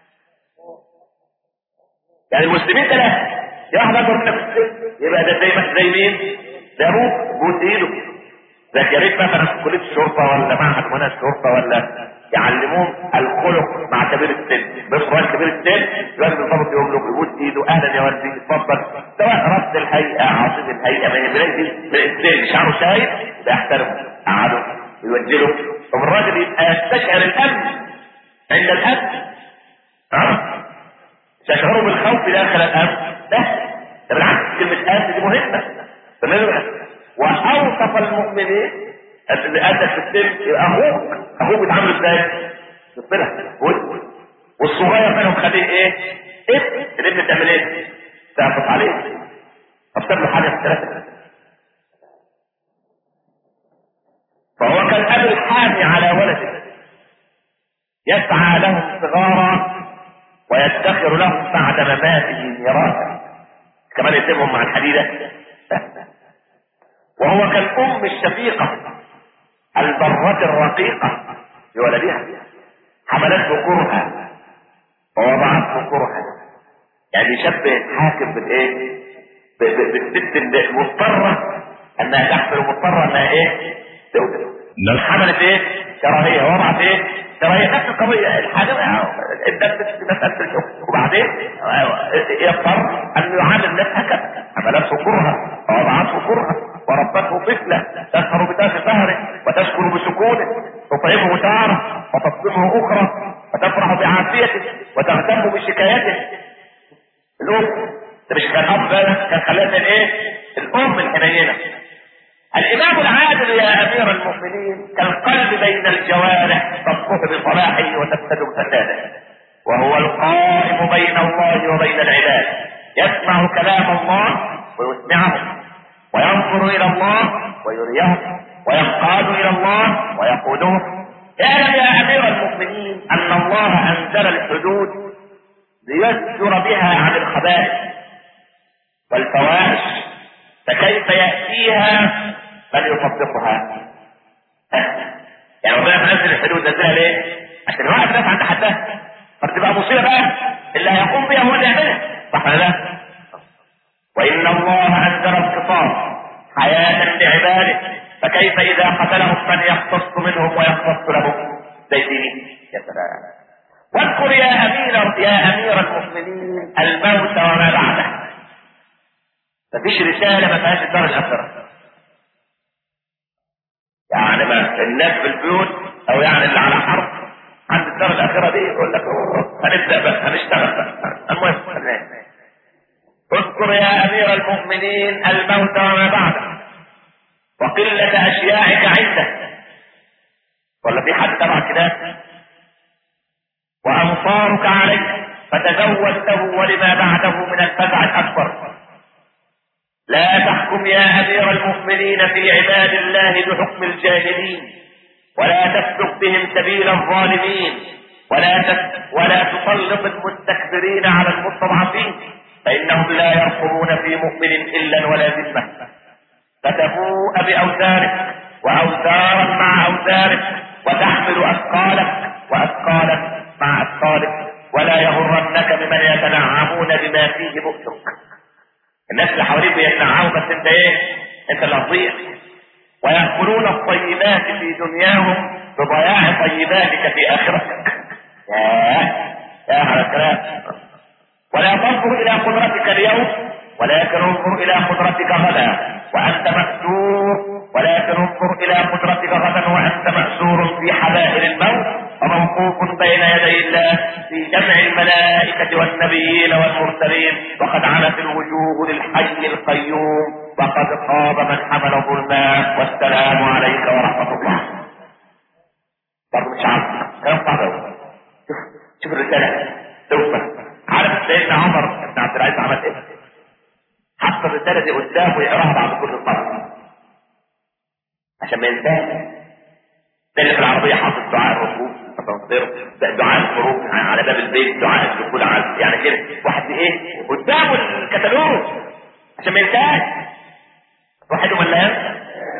يعني المسلمين ثلاثه يا واحد اكبر منك في السن يبقى ده زي زي مين؟ ده ابوك بوس ايده ده يا ريت مثلا في كليه الشرطه ولا معهد منى الشرطه ولا يعلموهم الخلق مع كبير السن بيصبح كبير السن لازم الضابط يقول له يبوس ايده اهلا يا والدي اتفضل سواء رد الهيئه عاصم الهيئه من البلاد من السن شعره شايب بيحترمه قعده يوجهه طب الراجل يبقى يستشعر الامن عند الامن ها تشعروا بالخوف داخل الامن لا ده بالعكس كلمه امن دي مهمه تمام واوصف المؤمنين اللي قدك في السن يبقى اخوك اخوك بيتعامل ازاي؟ بالصلح والصغير منهم خليه ايه؟ ابن الابن تعمل ايه؟ تعطف عليه افسد له حاجه في الثلاثه فهو كالاب الحامي على ولده يسعى لهم صغارا ويدخر لهم بعد مماته ميراثا كمان يسيبهم مع الحديده وهو كالام الشفيقه البرة الرقيقة لولدها حملته كرها ووضعته كرها يعني يشبه الحاكم بالايه بالست المضطرة انها تحمل مضطرة انها ايه تولد نعم. حملت ايه كراهية وضعت ايه كراهية نفس القضية الحاكم ادت مسألة الحكم وبعدين يضطر ان يعامل الناس هكذا حملته كرها ووضعته كرها وربته طفلة تسهر بداخل ظهره وتشكر بسكونه تطعمه تارة وتصدمه اخرى وتفرح بعافيته وتهتم بشكايته الام ده مش كان اب كان خلاها من ايه الام الحنينه الامام العادل يا امير المؤمنين كالقلب بين الجوارح تصبح بصلاحه وتبتدم فساده وهو القائم بين الله وبين العباد يسمع كلام الله ويسمعه وينظر الى الله ويريه وينقاد الى الله ويقوده اعلم يا امير المؤمنين ان الله انزل الحدود ليزجر بها عن الخبائث والفواحش فكيف ياتيها من يصدقها يعني ربنا منزل الحدود نزلها ليه عشان الواحد الناس عند حدها فتبقى مصيبه بقى اللي هيقوم بها هو اللي يعملها صح ولا لا وان الله انزل القصاص حياه لعباده فكيف اذا قتلهم من يختص منهم ويختص لهم زي ديني يا سلام واذكر يا امير يا امير المؤمنين الموت وما بعده مفيش رساله ما فيهاش الدار الاخره يعني ما الناس في البيوت او يعني اللي على حرب عند الدار الاخره دي يقول لك هنبدا بس هنشتغل بس المهم اذكر يا امير المؤمنين الموت وما بعده وقلة اشياعك عنده ولا في حد تبع كده وامصارك عليه فتزود له ولما بعده من الفزع الاكبر لا تحكم يا امير المؤمنين في عباد الله بحكم الجاهلين ولا تسلك بهم سبيل الظالمين ولا تس ولا تسلط المستكبرين على المستضعفين فانهم لا يرقبون في مؤمن الا ولا ذمه فتبوء باوزارك واوزارا مع اوزارك وتحمل اثقالك واثقالك مع اثقالك ولا يغرنك بمن يتنعمون بما فيه بؤسك الناس اللي حواليك بيتنعموا بس انت ايه انت اللي هتضيع ويأكلون الطيبات في دنياهم بضياع طيباتك في اخرتك يا يا على الكلام ولا تنظر الى قدرتك اليوم ولكن انظر الى قدرتك غدا وانت مأسور ولكن انظر الى قدرتك غدا وانت مأسور في حبائل الموت وموقوف بين يدي الله في جمع الملائكة والنبيين والمرسلين وقد عنت الوجوه للحي القيوم وقد خاب من حمل ظلما والسلام عليك ورحمة الله برضه مش عارف كلام صعب قوي شوف شوف الرسالة توصل عارف سيدنا عمر بن عبد العزيز عمل ايه؟ حط الرسالة دي قدامه ويقراها بعد كل صلاة عشان ما ينساش ده اللي في العربية حاطط دعاء الركوب دعاء الخروج على باب البيت دعاء الدخول على يعني كده واحد ايه قدامه الكتالوج عشان ما ينساش واحد ملان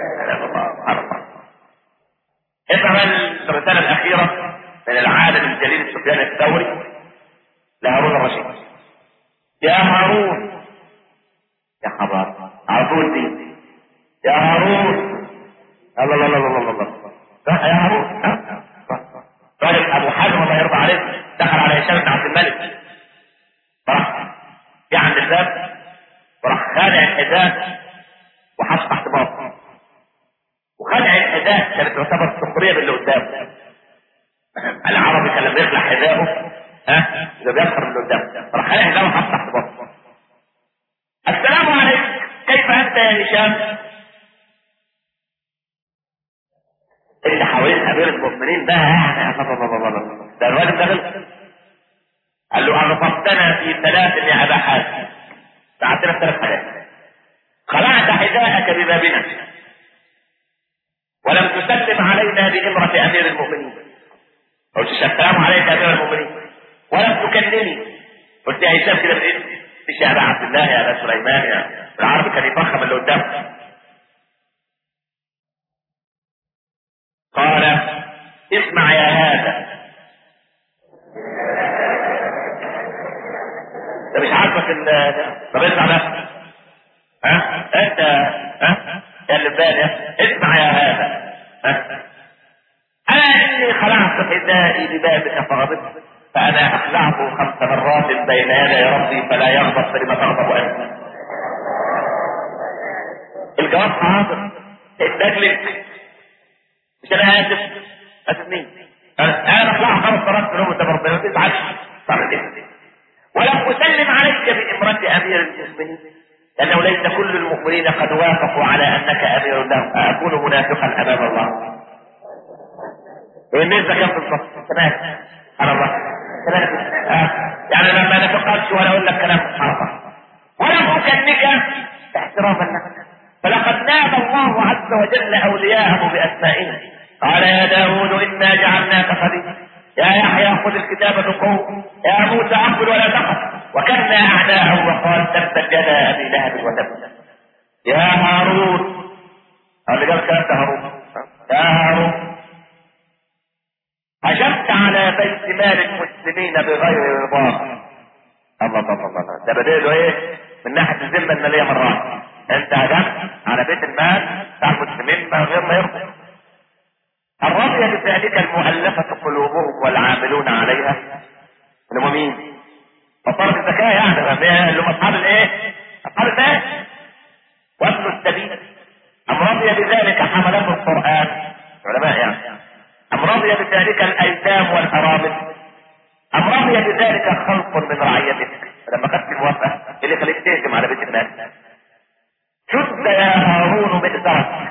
اسمع الرسالة الأخيرة من العالم الجليل سفيان الثوري لهارون الرشيد يا هارون يا خبر على طول دي يا هارون الله الله الله الله الله الله يا هارون راجل ابو حازم الله يرضى عليه دخل على هشام بن عبد الملك راح جه عند الباب وراح خالع الحذاء وحط تحت باطه وخلع الحذاء كانت تعتبر سخريه باللي قدامه العربي كان لما يخلع حذاءه ها ده بيسخر من اللي قدامه فراح خلع حذاءه وحط تحت باطه السلام عليكم كيف انت يا هشام اللي حوالين امير المؤمنين بقى يعني ده الراجل دخل قال له ارفضتنا في ثلاث يا ابا حازم بعتنا ثلاث حاجات خلعت حذاءك ببابنا ولم تسلم علينا بامرة امير المؤمنين قلت السلام عليك يا امير المؤمنين ولم تكلمني قلت يا هشام كده بالايه مش يا ابا عبد الله يا ابا سليمان يا العربي كان يفخم اللي قدامه قال اسمع يا هذا ده مش عاجبك ال طب اسمع بس ها انت ها يا اللي بالي اسمع يا هذا ها انا اني خلعت حذائي لبابك فغضبت فانا اخلعه خمس مرات بين يدي ربي فلا يغضب فلما تغضب انت الجواب حاضر اتدجلك مش انا اسف اسف مين انا انا اخلعه خمس مرات في نوم ربنا ما تزعلش صار كده ولم اسلم عليك بامرة امير المؤمنين لانه ليس كل المؤمنين قد وافقوا على انك امير لهم اكون منافقا امام الله النسبة كم في الصف تمام على الله تمام آه. يعني لما ما نفقدش ولا اقول لك كلام حرفا ولم اكنك احتراما لك فلقد نادى الله عز وجل اولياءه باسمائهم قال يا داود انا جعلناك خليفه يا يحيى خذ الكتاب بقوه يا موسى اقبل ولا تخف وكنا اعداءه وقال تبت يدا ابي لهب وتب يا هارون اللي قال كلام ده هارون يا هارون هجمت على بيت مال المسلمين بغير رضاه الله الله الله الله ده بديله ايه من ناحيه الذمه الماليه مرات انت هجمت على بيت المال بتاع المسلمين من غير ما يرضوا الرضي بذلك المؤلفة قلوبهم والعاملون عليها اللي هم مين؟ فطلب الزكاة يعني اللي هم أصحاب الإيه؟ أصحاب المال وابن السبيل أم رضي بذلك حملة القرآن علماء يعني أم رضي بذلك الأيتام والأرامل أم رضي بذلك خلق من رعيتك لما خدت الموافقة اللي خليك تهجم على بيت المال شد يا هارون مئزرك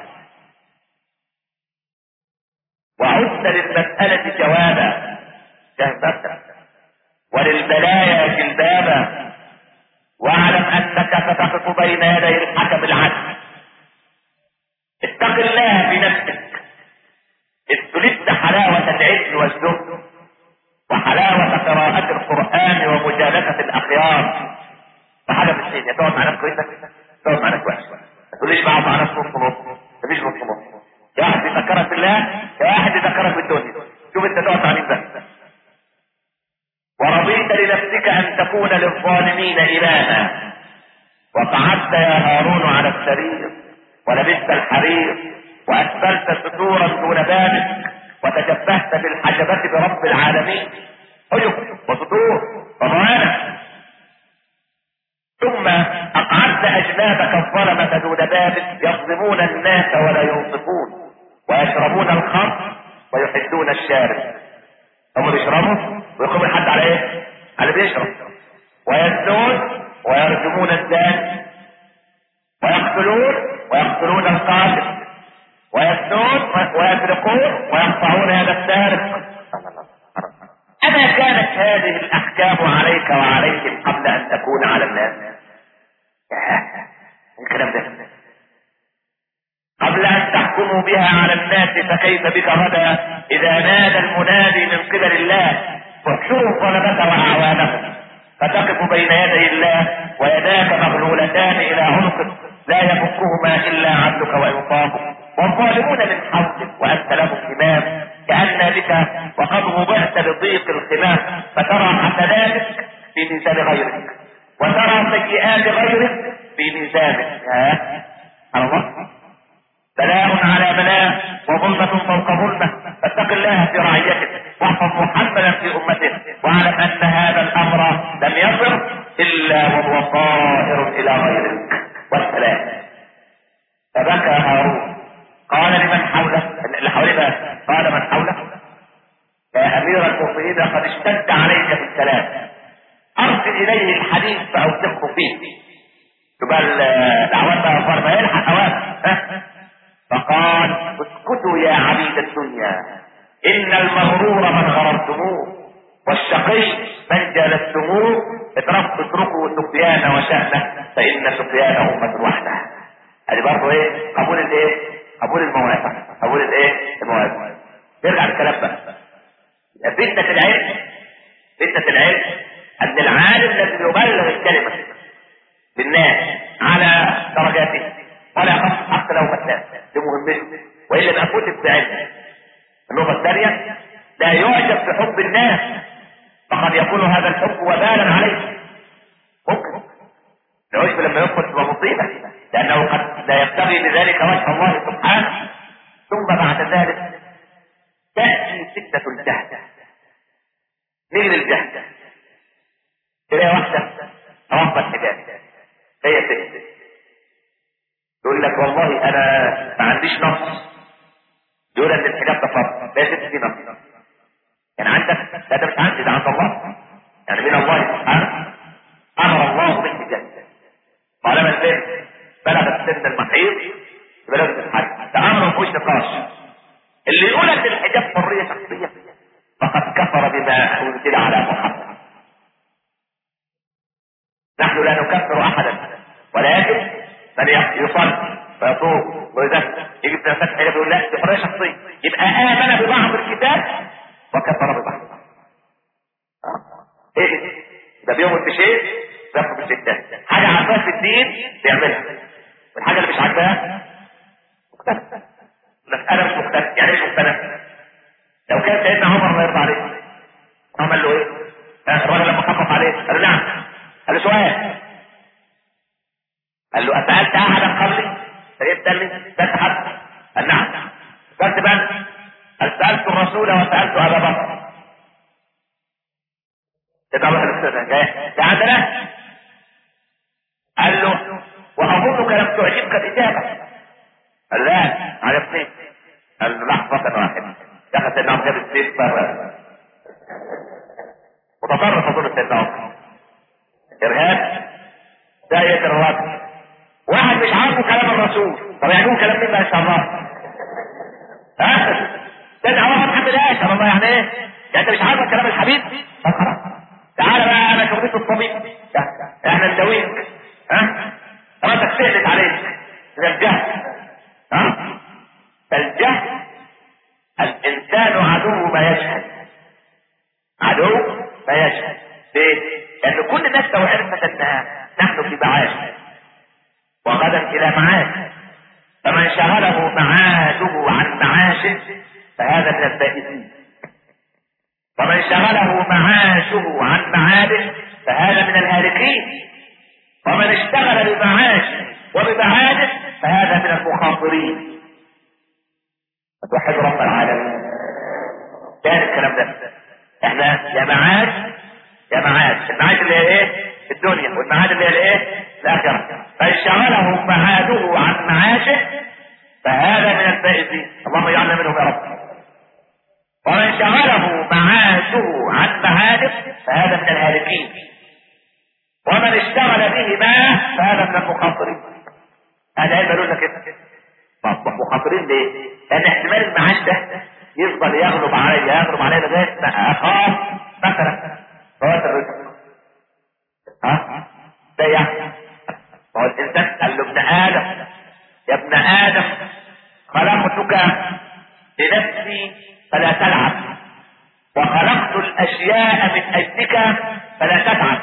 وعدت للمسألة جوابا جهبتا وللبلايا جلبابا واعلم انك ستقف بين يدي الحكم العدل اتق الله بنفسك استلذت حلاوة العلم والزهد وحلاوة قراءة القرآن ومجالسة الأخيار فحاجة من الاثنين يا تقعد مع ناس كويسة تقعد مع ناس وحشة ما تقوليش بقعد مع ناس نص نص مفيش نص نص يا واحد يذكرك بالله يا واحد يذكرك بالدنيا شوف انت تقعد مع مين بس ورضيت لنفسك ان تكون للظالمين اماما وقعدت يا هارون على السرير ولبست الحرير واسفلت ستورا دون بابك وتشبهت بالحجبة برب العالمين حجب وسطور وموانع ثم اقعدت اجنابك الظلمة دون بابك يظلمون الناس ولا ينصفون ويشربون الخمر ويحدون الشارب هم بيشربوا ويقوم الحد على ايه؟ على اللي بيشرب ويزنون ويرجمون الزاني ويقتلون ويقتلون القاتل ويزنون ويسرقون ويقطعون هذا السارق أما كانت هذه الأحكام عليك وعليهم قبل أن تكون على الناس الكلام ده قبل أن تحكموا بها على الناس فكيف بك غدا إذا نادى المنادي من قبل الله واحشروا ظلمك وأعوانهم فتقف بين يدي الله ويداك مغلولتان إلى عنقك لا يفكهما إلا عدلك وإنصافك والظالمون من حولك وأنت لهم إمام كأن بك وقد وضعت بضيق الخلاف فترى حسناتك في ميزان غيرك وترى سيئات غيرك في ميزانك ها الله بلاء على بلاء وظلمة فوق ظلمة فاتق الله في رعيتك واحفظ محمدا في امته واعلم ان هذا الامر لم يصر الا وهو طائر الى غيرك والسلام فبكى هارون قال لمن حوله اللي حوله قال من حوله يا امير المؤمنين قد اشتد عليك في الكلام ارسل اليه الحديث فاوثقه فيه تبقى دعوتها فرما يلحق اوام فقال اسكتوا يا عبيد الدنيا ان المغرور من غررتموه والشقي من جالستموه اتركوا اتركوا سفيان وشأنه فإن سفيان أمة وحده ادي برضه ايه قبول الايه قبول الموافقة قبول الايه الموافقة نرجع للكلام بقى فتنة العلم فتنة العلم ان العالم لازم يبلغ الكلمة للناس على درجاته ولا يخص حتى لو فتان دي مهمته والا يبقى كتب بعلم النقطة الثانية لا يعجب بحب الناس فقد يكون هذا الحب وبالا عليه يبتغي بذلك وجه الله سبحانه ثم بعد ذلك تأتي فتنة الجهل مين الجهل تلاقي واحدة رفض الحجاب هي ست يقول لك والله انا ما عنديش نص يقول ان الحجاب ده فرض لا ست في نص يعني عندك لا ده مش عندي ده عند الله يعني من الله سبحانه امر الله بالحجاب طالما البنت بلغت سن المحيض يبقى لازم تتحجب ده امر ما فيهوش نقاش اللي يقول ان الحجاب حريه شخصيه فقد كفر بما انزل على محمد نحن لا نكفر احدا ولكن من يصلي ويصوم ويزكي يجي في نفسك حاجه يقول لا دي حريه شخصيه يبقى امن ببعض الكتاب وكفر ببعض آه. ايه ده بيؤمن بشيء بيكفر بالشيء الثاني حاجه عارفاها في الدين بيعملها والحاجه اللي مش عارفاها مختلفه مساله مش مختلفه يعني ايه مختلفه لو كان سيدنا عمر الله يرضى عليه عمل له ايه؟ الراجل لما خفف عليه قال له نعم قال له سؤال قال له أسألت أحدا قبلي؟ فجبت لي سألت حد؟ قال نعم سألت من؟ قال سألت الرسول وسألت أبا بكر كده الله الاستاذ جاي عندنا قال له وأظنك لم تعجبك الإجابة قال لا عرفتني قال له لحظة واحدة دخل سيدنا عمر جاب السيف بره وتطرف اظن سيدنا عمر ارهاب داية الرد واحد مش عارفه كلام الرسول طب يعني هو كلام مين ما شاء الله ها سيدنا عمر ما تحملهاش طب الله يعني ايه يعني انت مش عارف كلام الحبيب طب خلاص تعالى بقى انا شغلتي الطبيب احنا نداويك ها راسك سهلت عليك ده الجهل ها فالجهل الانسان عدو ما يجهل عدو ما يجهل ليه؟ لان كل الناس لو عرفت انها نحن في معاش وغدا الى معاش فمن شغله معاشه عن معاشه فهذا من الفائزين ومن شغله معاشه عن معاده فهذا من الهالكين ومن اشتغل بمعاشه وبمعاده فهذا من المخاطرين فتوحد رب العالمين كان الكلام ده احنا يا معاش يا معاش المعاش اللي هي ايه الدنيا والمعاد اللي هي الايه الاخره فان شغله معاده عن معاشه فهذا من الفائزين اللهم اجعلنا منهم يا رب ومن شغله معاشه عن معاده فهذا من الهالكين ومن اشتغل بهما فهذا من المخاطرين هذا علم قالوا لك كده طب مخاطرين ليه؟ لان احتمال المعاش ده يفضل يغلب علي يغلب علي لغايه ما اخاف مثلا فوات الرزق ها ده يعني هو الانسان قال له ابن ادم يا ابن ادم خلقتك لنفسي فلا تلعب وخلقت الاشياء من اجلك فلا تتعب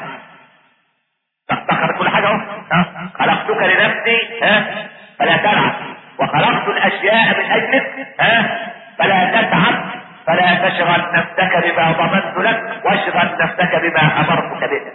تفتخر كل حاجه اهو خلقتك لنفسي ها فلا تلعب وخلقت الاشياء من اجلك ها فلا تتعب فلا تشغل نفسك بما ضمنت لك واشغل نفسك بما امرتك به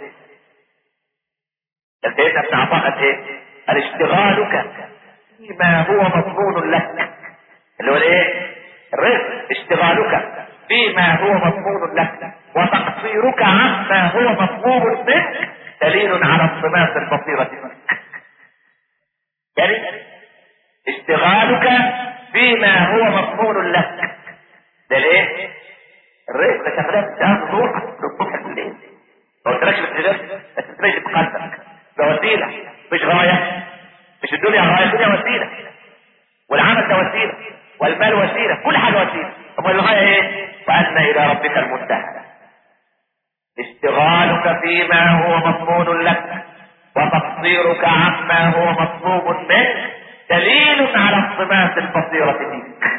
سيدنا ابن عطاء ايه الاشتغالك فيما هو مضمون لك اللي هو الايه الرزق اشتغالك فيما هو مضمون لك وتقصيرك عما هو مطلوب منك دليل على انصماس البصيرة منك يعني اشتغالك فيما هو مضمون لك ده الايه الرزق ده شغلات ده روحك للصبح بالليل ما قلتلكش بالتجارة بس تبين بقلبك ده وسيلة مش غاية مش الدنيا غاية الدنيا وسيلة والعمل ده وسيلة والمال وسيلة كل حاجة وسيلة طب الغاية ايه وأن إلى ربك المنتهى اشتغالك فيما هو مضمون لك وتقصيرك عما هو مطلوب منك دليل على انصماس البصيرة فيك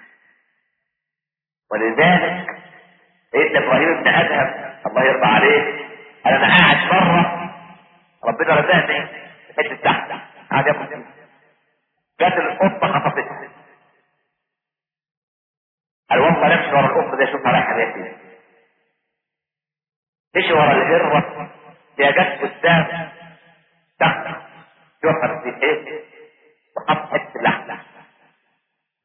ولذلك سيدنا ابراهيم بن ادهم الله يرضى عليه انا قاعد بره ربنا رزقني في حته تحت قاعد ياكل فيه جت القطه خطفتها قال والله نمشي ورا القطه دي اشوفها رايحه جايه فين مشي ورا الهره دي جت قدام تحت شوفها في ايه وحط حته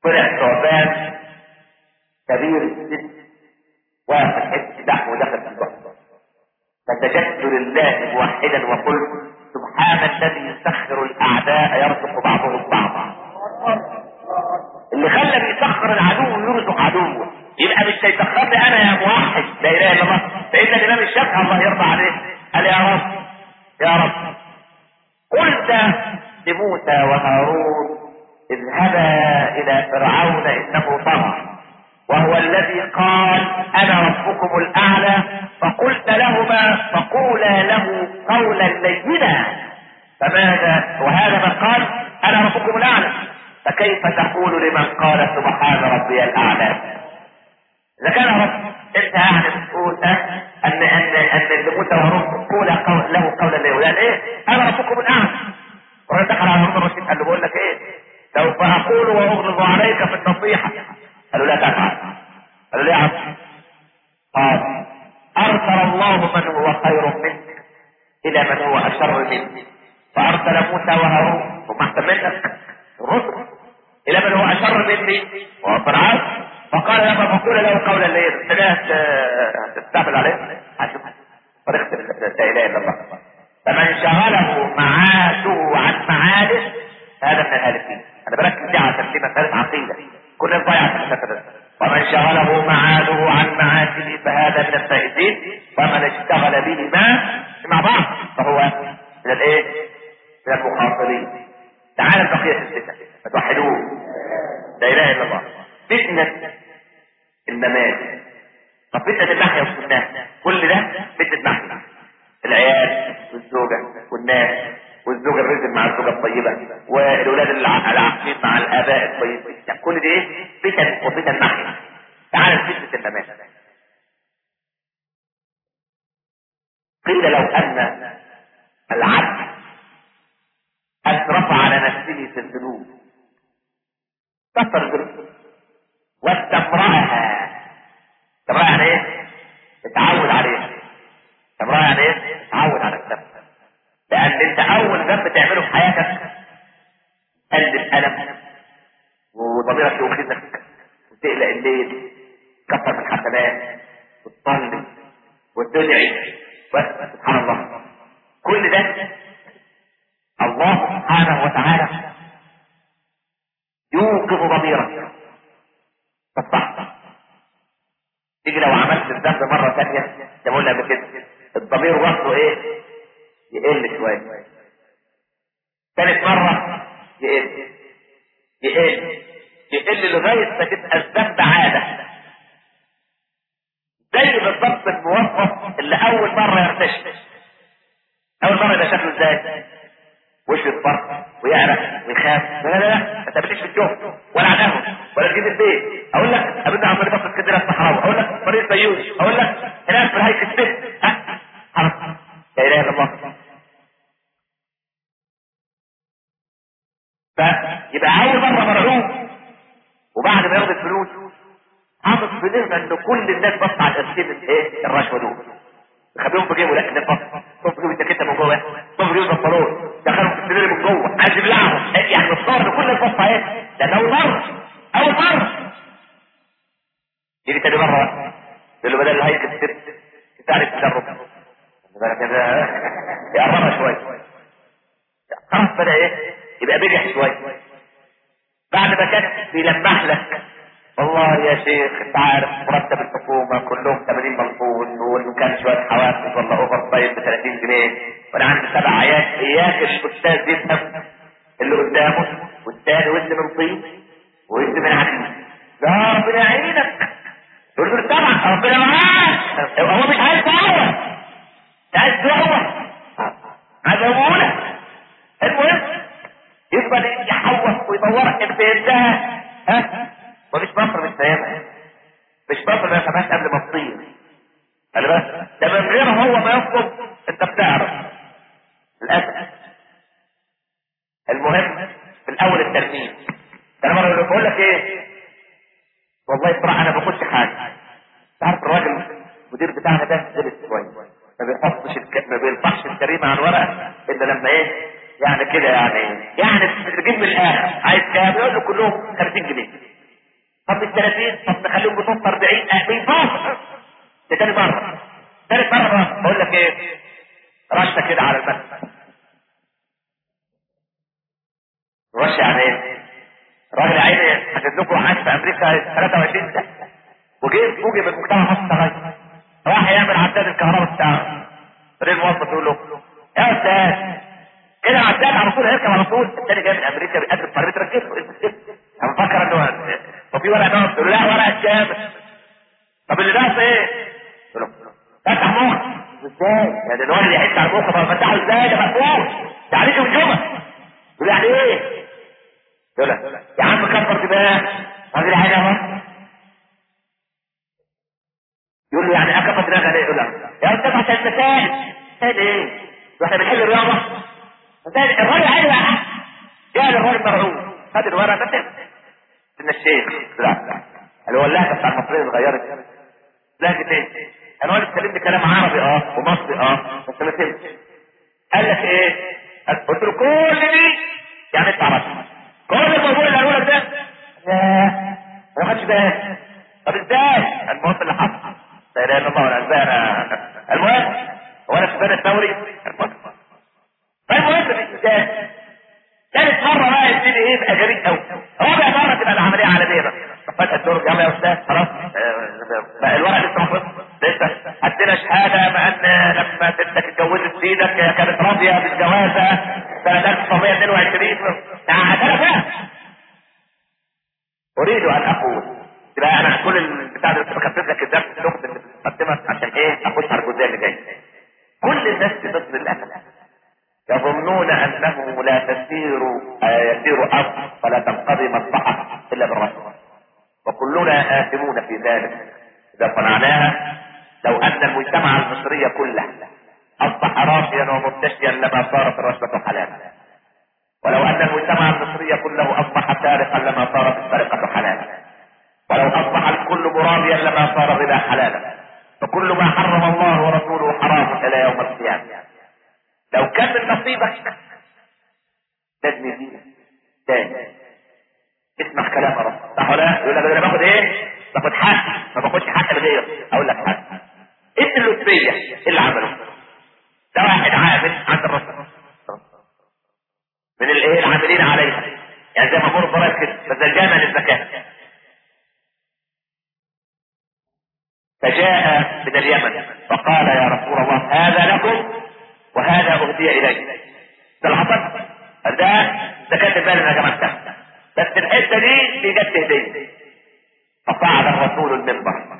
طلع ثعبان كبير السن واخد حته لحم ودخل في البحر فسجدت لله موحدا وقلت سبحان الذي يسخر الاعداء يرزق بعضهم بعضا اللي خلى بيسخر العدو ويرزق عدوه يبقى مش هيسخرني انا يا موحد لا اله الا الله فان الامام الشافعي الله يرضى عليه قال يا رب يا رب قلت لموسى وهارون اذهبا الى فرعون انه طغى وهو الذي قال انا ربكم الاعلى فقلت لهما فقولا له قولا لينا فماذا وهذا من قال انا ربكم الاعلى فكيف تقول لمن قال سبحان ربي الاعلى اذا كان رب انت يعني بتقول ان ان ان ان موسى وهارون قولا قول له قولا لينا ايه انا ربكم الاعلى ودخل على هارون الرشيد قال له بقول لك ايه سوف اقول واغلظ عليك في النصيحه قالوا لا تفعل قالوا ليه يا عم قال ارسل الله من هو خير منك الى من هو اشر منك فارسل موسى وهارون هم احسن منك الرسل الى من هو اشر مني وهو فرعون فقال لما فقول له قولا ليه سمعت تستعمل عليه هشوف طريقه لا اله الا الله فمن شغله معاشه عن معاده هذا من الهالكين انا بركز دي على تسليم مساله عقيده كل الضيعة في المسألة ومن شغله معاده عن معاشه فهذا من الفائزين ومن اشتغل بهما مع بعض فهو من الايه؟ من المخاطرين تعالى البقية الستة فتوحدوه لا اله الا الله فتنة الممات طب فتنة المحيا والسنة كل ده فتنة محيا العيال والزوجة والناس والزوجة الرزق مع الزوجة الطيبة والولاد العاقلين مع الآباء الطيبين يعني كل دي ايه فتن وفتن محيا تعال فتنة الأمان قيل لو أن العبد أسرف على نفسه في الذنوب كسر الذنوب واستمرأها استمرأها يعني ايه؟ اتعود عليها استمرأها يعني ايه؟ اتعود على الذنب لان انت اول ذنب تعمله في حياتك قلب الالم وضميرك يوخزك وتقلق الليل كثر من الحسنات وتصلي وتدعي بس سبحان الله كل ده الله سبحانه وتعالى يوقظ ضميرك تصح تيجي لو عملت الذنب مرة ثانية زي ما قلنا قبل كده الضمير وصله ايه؟ يقل شوية ثالث مرة يقل يقل يقل لغاية ما تبقى الذنب عادة زي بالضبط الموظف اللي أول مرة يرتشي أول مرة يبقى شكله ازاي؟ وش يصفر ويعرف ويخاف لا لا لا ما تقابلنيش في الجو ولا على القهوة ولا تجيب البيت اقول لك قابلنا عن طريق اسكندريه الصحراوي اقول لك طريق بيوت اقول لك هناك في هيك الست ها خلاص لا اله الا الله فيبقى اول مره مرعوب وبعد ما ياخد الفلوس حاطط في ذهنه ان كل الناس بص على القرشين ايه الرشوه دول يخبيهم في جيبه لا ده بص صف جيبه الجاكيته من جوه صف جيبه البنطلون دخلهم في السرير من جوه عايز يبلعهم يعني متصور ان كل البص ايه ده اول مره اول مره يجي تاني مره بقى يقول له بدل الهيك الست تعرف تجرب يقربها شويه خلاص بدا ايه يبقى بجح شويه بعد ما كان بيلمح لك والله يا شيخ انت عارف مرتب الحكومه كلهم 80 ملفوظ وان كان شويه حوافز ولا اوفر تايم ب 30 جنيه وانا عندي سبع عيال اياك الاستاذ يفهم اللي قدامه والتاني ود من طين وود من عدل لا ربنا يعينك يقول له طبعا ربنا معاك هو مش عايز دعوه مش عايز دعوه عايز امونه المهم يفضل يحوط ويدورك انت انتهى ها مفيش مصر مش فاهمها مش مصر ما فهمهاش قبل ما تطير خلي بالك ده من غير هو ما يطلب انت بتعرف للاسف المهم في الاول الترميم انا مره بقول لك ايه والله بصراحه انا ما باخدش حاجه تعرف الراجل المدير بتاعنا ده غلس شويه ما بيحطش الك... ما بيرفعش الكريمه عن ورقه الا لما ايه يعني كده يعني يعني تجيب من الاخر عايز كام يقول له كلهم 50 جنيه طب من 30 طب نخليهم بصوت 40 بيفوق ده تاني مرة ثالث مرة بقول لك ايه رشة كده على المكتب رشة يعني ايه راجل عيني حدد لكم عاش في امريكا 23 سنة وجه فوجئ بالمجتمع مصر غير راح يعمل عداد الكهرباء بتاعه فريق الموظف يقول له يا استاذ كده عداد على طول هيركب على طول الثاني جاي من امريكا بيقدم طلبيه ركبه انا مفكر انه طب في ورقه نقص له لا ورقه كامل طب اللي ناقص ايه؟ قلت له فتح مخ ازاي؟ يعني الولد يحس على المخ طب فتحه ازاي ده مقفول ده عليك من جمل يقول يعني ايه؟ يقول لك يا عم كبر دماغ راجل حاجه اهو يقول له يعني اكبر دماغك ليه؟ يقول لك يا استاذ عشان مسائل مسائل ايه؟ واحنا بنحل الرياضه مسائل الراجل عادي بقى جاء الراجل مرعوب خد الورقه فتح ان الشيخ لا لا اللي هو اللهجه بتاع المصريين اتغيرت لهجه ايه؟ انا واحد كلمني كلام عربي اه ومصري اه بس ما فهمتش قال لك ايه؟ قلت له كل دي يعني انت عرفت كل الموضوع اللي قالوا لك ده ياه ما خدش بالك طب ازاي؟ المهم اللي حصل لا اله الا الله ولا انا المهم هو انا سفيان الثوري المهم فالمهم الانسان ثالث مرة بقى يبتدي ايه يبقى جريء قوي رابع مرة تبقى العملية عالمية بقى فجأة الدور يلا يا استاذ خلاص بقى الورق لسه ما خلصش لسه هدينا شهادة بأن لما بنتك اتجوزت سيدك كانت راضية بالجوازة سنة 1922 هتعرف ايه؟ أريد أن أقول يبقى أنا كل البتاع ده بكتب لك الدرس تاخد المقدمة عشان إيه أخش على الجزئية اللي جاية كل الناس بتصل للأسف يظنون انه لا تسير يسير ارض ولا تنقضي مصلحه الا بالرحمه وكلنا آثمون في ذلك اذا صنعناها لو ان المجتمع المصري كله اصبح راقيا ومرتشيا لما صارت الرشوه حلالا ولو ان المجتمع المصري كله اصبح سارقا لما صارت السرقه حلالا ولو اصبح الكل مرابيا لما صار الربا حلالا فكل ما حرم الله ورسوله حرام الى يوم القيامه لو كان من نصيبك لازم يزيد تاني اسمع كلام رب صح ولا يقول لك انا باخد ايه باخد حق ما باخدش حق الغير اقول لك حق ايه اللطفيه ايه اللي عمله ده واحد عامل عند الرسول من الايه العاملين عليها يعني زي ما امور الضرائب كده بس ده جامع للزكاه فجاء من اليمن فقال يا رسول الله هذا لكم وهذا اهدي الي ده العطف ده زكاة المال انا جمعتها بس الحته دي دي جت هديه فصعد الرسول المنبر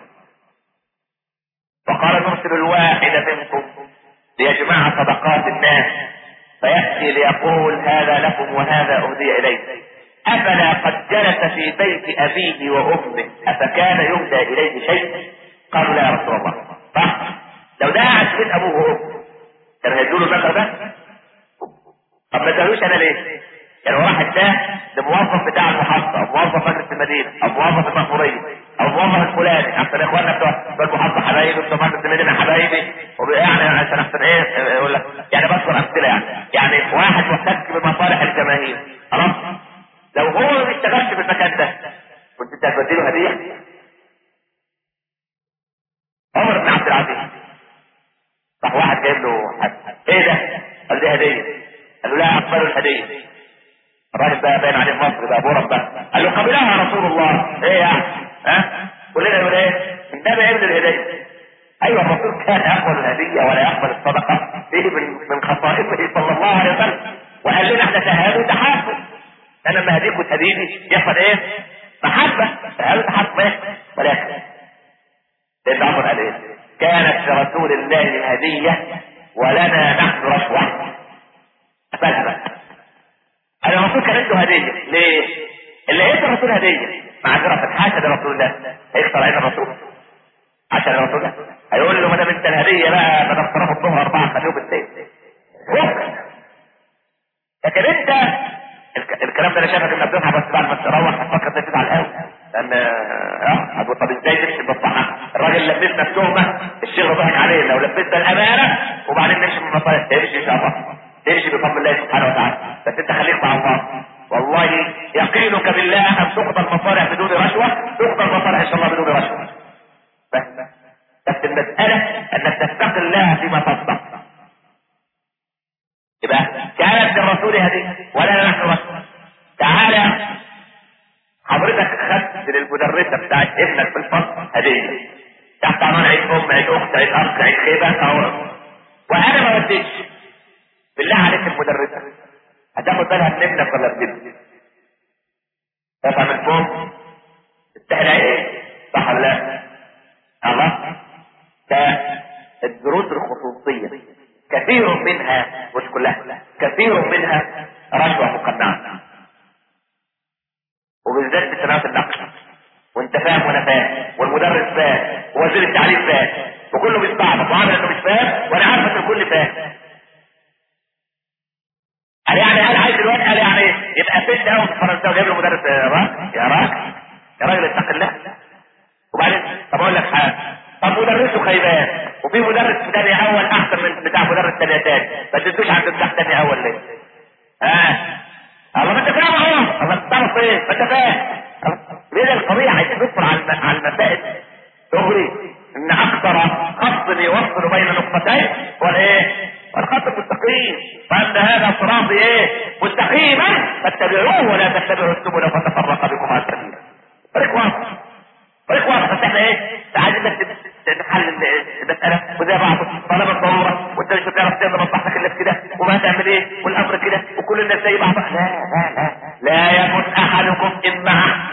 وقال نرسل الواحد منكم ليجمع صدقات الناس فياتي ليقول هذا لكم وهذا اهدي اليه افلا قد جلس في بيت ابيه وامه افكان يهدى اليه شيء قالوا لا يا رسول الله صح لو ده قاعد في بيت ابوه وامه كان هيدوا له المبلغ ده طب ما ادالوش انا ليه؟ يعني هو راح اداه لموظف بتاع المحافظه او موظف مجلس المدينه او موظف المأموريه او موظف الفلاني عشان اخواننا بتوع بتوع المحافظه حبايبي بتوع مجلس المدينه حبايبي يعني عشان احسن ايه يقول لك يعني بذكر امثله يعني يعني واحد محتك بمصالح الجماهير خلاص لو هو ما بيشتغلش في المكان ده كنت انت هتوديله هديه عمر بن عبد العزيز راح واحد جايب له حد. ايه ده؟ قال دي هديه قال له لا اقبل الهديه الراجل بقى باين عليه مصر بقى بورم بقى قال له قبلها رسول الله ايه يعني ها كلنا يقول ايه النبي ابن الهديه ايوه الرسول كان يقبل الهديه ولا يقبل الصدقه فيه من من خصائصه صلى الله عليه وسلم وقال لنا احنا تهادوا تحاسب انا لما هديك وتهديني يحصل ايه محبه تهادوا تحاسب ايه ولكن سيدنا عمر قال ايه كانت لرسول الله الهديه ولنا نحن رشوه قبلها بقى انا المفروض كان عنده هديه ليه؟ اللي ادى الرسول هديه معذره حاشا لرسول الله هيكسر عين الرسول عشان الرسول ده هيقول له ما دام انت الهديه بقى ما دام صرفوا الظهر اربعه خلوه بالليل لكن انت الك... الكلام ده انا شايفك انك بتصحى بس بعد ما تروح هتفكر تنفذ على القهوه لان اه هتقول طب ازاي تمشي بالصحه الراجل لبسنا التهمه الشيخ ضحك علينا ولبسنا الامانه وبعدين نمشي من المصالح تمشي ان شاء الله تمشي بفضل الله سبحانه وتعالى بس انت خليك مع الله والله يقينك بالله ان تقضى المصالح بدون رشوة تقضى المصالح ان شاء الله بدون رشوة بس بس المسألة انك تتقي الله فيما تصدق يبقى كانت للرسول هذه ولا نحن رسول تعالى حضرتك خدت للمدرسة بتاعت ابنك في الفصل هدية تحت عنوان عيد ام عيد اخت عيد اخ عيد خيبة او وانا ما وديتش بالله عليك المدرسة هتاخد بالها من ابنك ولا بنتك تفهم الفهم تستحل ايه صح ولا لا الله الدروس الخصوصية كثير منها مش كلها كثير منها رشوة مقنعة وبالذات في سنوات النقل وانت فاهم وانا فاهم والمدرس فاهم ووزير التعليم فاهم وكله بيستعبط وعامل انه مش فاهم وانا عارف ان الكل فاهم قال يعني قال عايز الواد قال يعني يبقى فت قوي في الفرنساوي جايب له مدرس يا راجل يا راجل يا راجل اتق الله وبعدين طب اقول لك حاجه طب مدرسه خيبان وفي مدرس في تاني اول احسن من بتاع مدرس تاني تاني ما تدوش عند بتاع تاني اول ليه؟ ها الله ما انت فاهم اهو الله بتعرف ايه ما انت فاهم ليه القضيه عايز ندخل على على المسائل دغري ان اكثر خط يوصل بين نقطتين هو الايه؟ الخط المستقيم وان هذا صراطي ايه؟ مستقيما فاتبعوه ولا تتبعوا السبل فتفرق بكم عن سبيله طريق واضح طريق واضح بس احنا ايه؟ عايزين بس نحل المساله وزي بعض طلب الضروره وانت مش هتعرف تعمل مصلحتك الا في كده وما تعمل ايه والامر كده وكل الناس زي بعض لا لا لا لا يكن احدكم امعه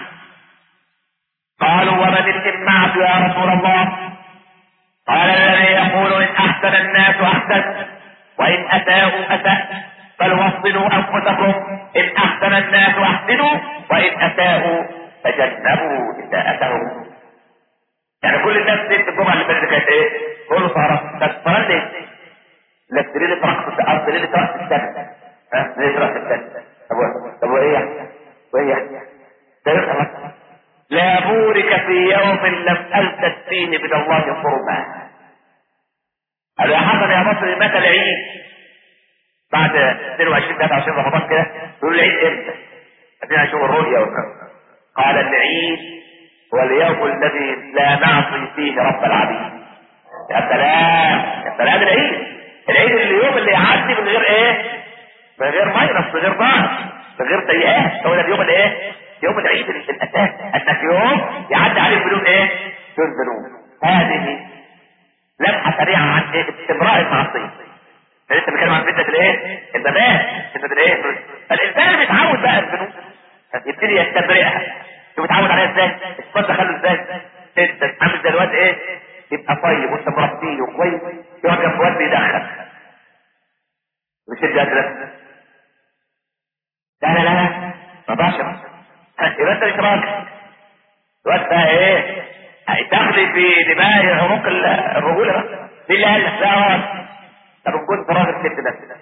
قالوا ومن الامعه يا رسول الله قال الذي يقول ان احسن الناس احسن وان اساءوا اساء بل وصلوا انفسكم ان احسن الناس احسنوا وان اساءوا تجنبوا اساءتهم يعني كل الناس دي في الجمعه اللي فاتت كانت ايه؟ كله سهران بس سهران ليه؟ لا تدري رقص الارض ليه رقص السنه ها ليه رقص السنه طب طب وايه يعني؟ وايه يعني؟ ده لا بورك في يوم لم التت فيه من الله قربا قال يا حسن يا مصري متى العيد بعد 22 23 رمضان كده يقول العيد امتى؟ عايزين نشوف الرؤيا والكلام قال العيد هو اليوم الذي لا نعصي فيه رب العبيد يا سلام يا سلام العيد العيد اليوم اللي يعدي من غير ايه من غير ماينس من غير ضعف من غير سيئات هو ده اليوم الايه يوم العيد الاساس انك يوم يعدي عليك بدون ايه بدون ذنوب هذه لمحه سريعه عن ايه استمراء المعصيه لسه بنتكلم عن فتنه الايه البنات فتنه الايه الانسان اللي بيتعود بقى الذنوب يبتدي يستبرئها شوف اتعود عليها ازاي الصوت دخله ازاي انت عامل زي الواد ايه يبقى طيب وانت مربيه وكويس يقعد جنب واد بيدخن مش يبقى كده لا لا لا لا ما باشر يبقى انت مش راجل الواد بقى ايه هيدخل في دماغ عمق الرجوله بقى دي اللي قال لك لا طب كنت راجل كده نفسك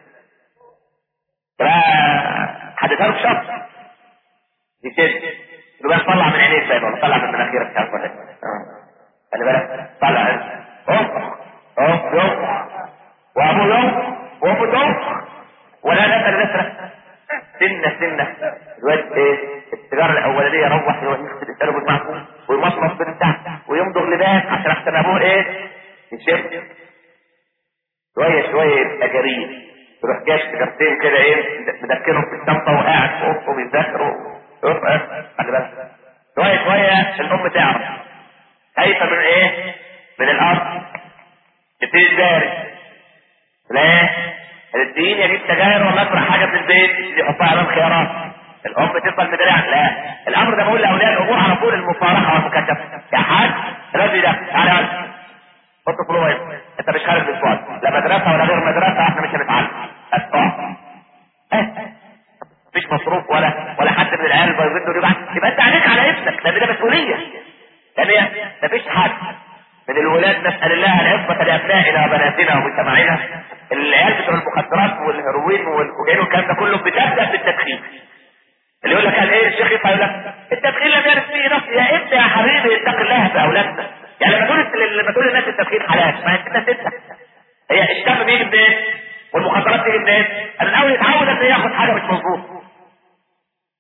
حدثها له شخص يشد يبقى طلع من عينيك باين ولا طلع من مناخيرك مش عارف ولا ايه خلي بالك طلع انفخ انفخ ينفخ وابو ينفخ وابو ينفخ ولا نسأل نسرة سنة سنة الواد ايه السيجارة الأولانية يروح يغسل القلب المعقول ويمصمص بتاع ويمضغ لباس عشان احسن ابوه ايه يشم شوية شوية يبقى جريء يروح جاش سيجارتين كده ايه مدكنهم في الشنطة وقاعد في اوضته بيذاكر يبقى خلي بالك شوية شوية الأم تعرف خايفة من إيه؟ من الأرض تبتدي تجاري لا الدين يجيب سجاير ولا أسرع حاجة في البيت يحطها أمام خيارات الأم تفضل مدرعة لا الأمر ده بقول لأولياء الأمور على طول المصارحة والمكاتبة يا حاج الذي ده تعالى يلا حط فلوس أنت مش خارج السؤال لا مدرسة ولا غير مدرسة احنا مش هنتعلم أسفة مفيش مصروف ولا ولا حد من العيال البيضين دول يبقى يبقى انت عليك على ابنك لان ده مسؤوليه لان مفيش حد من الولاد نسال الله العفه لابنائنا وبناتنا ومجتمعنا العيال بتوع المخدرات والهيروين والكوكايين والكلام ده كله بتبدا بالتدخين اللي يقول لك قال ايه الشيخ يطلع يقول لك التدخين لم يرد فيه نص يا ابني يا حبيبي اتق الله في اولادنا يعني لما تقول لما تقول للناس التدخين حلال ما انت انت هي الشم بيجي منين والمخدرات تيجي منين؟ انا الاول يتعود انه ياخد حاجه مش مظبوطه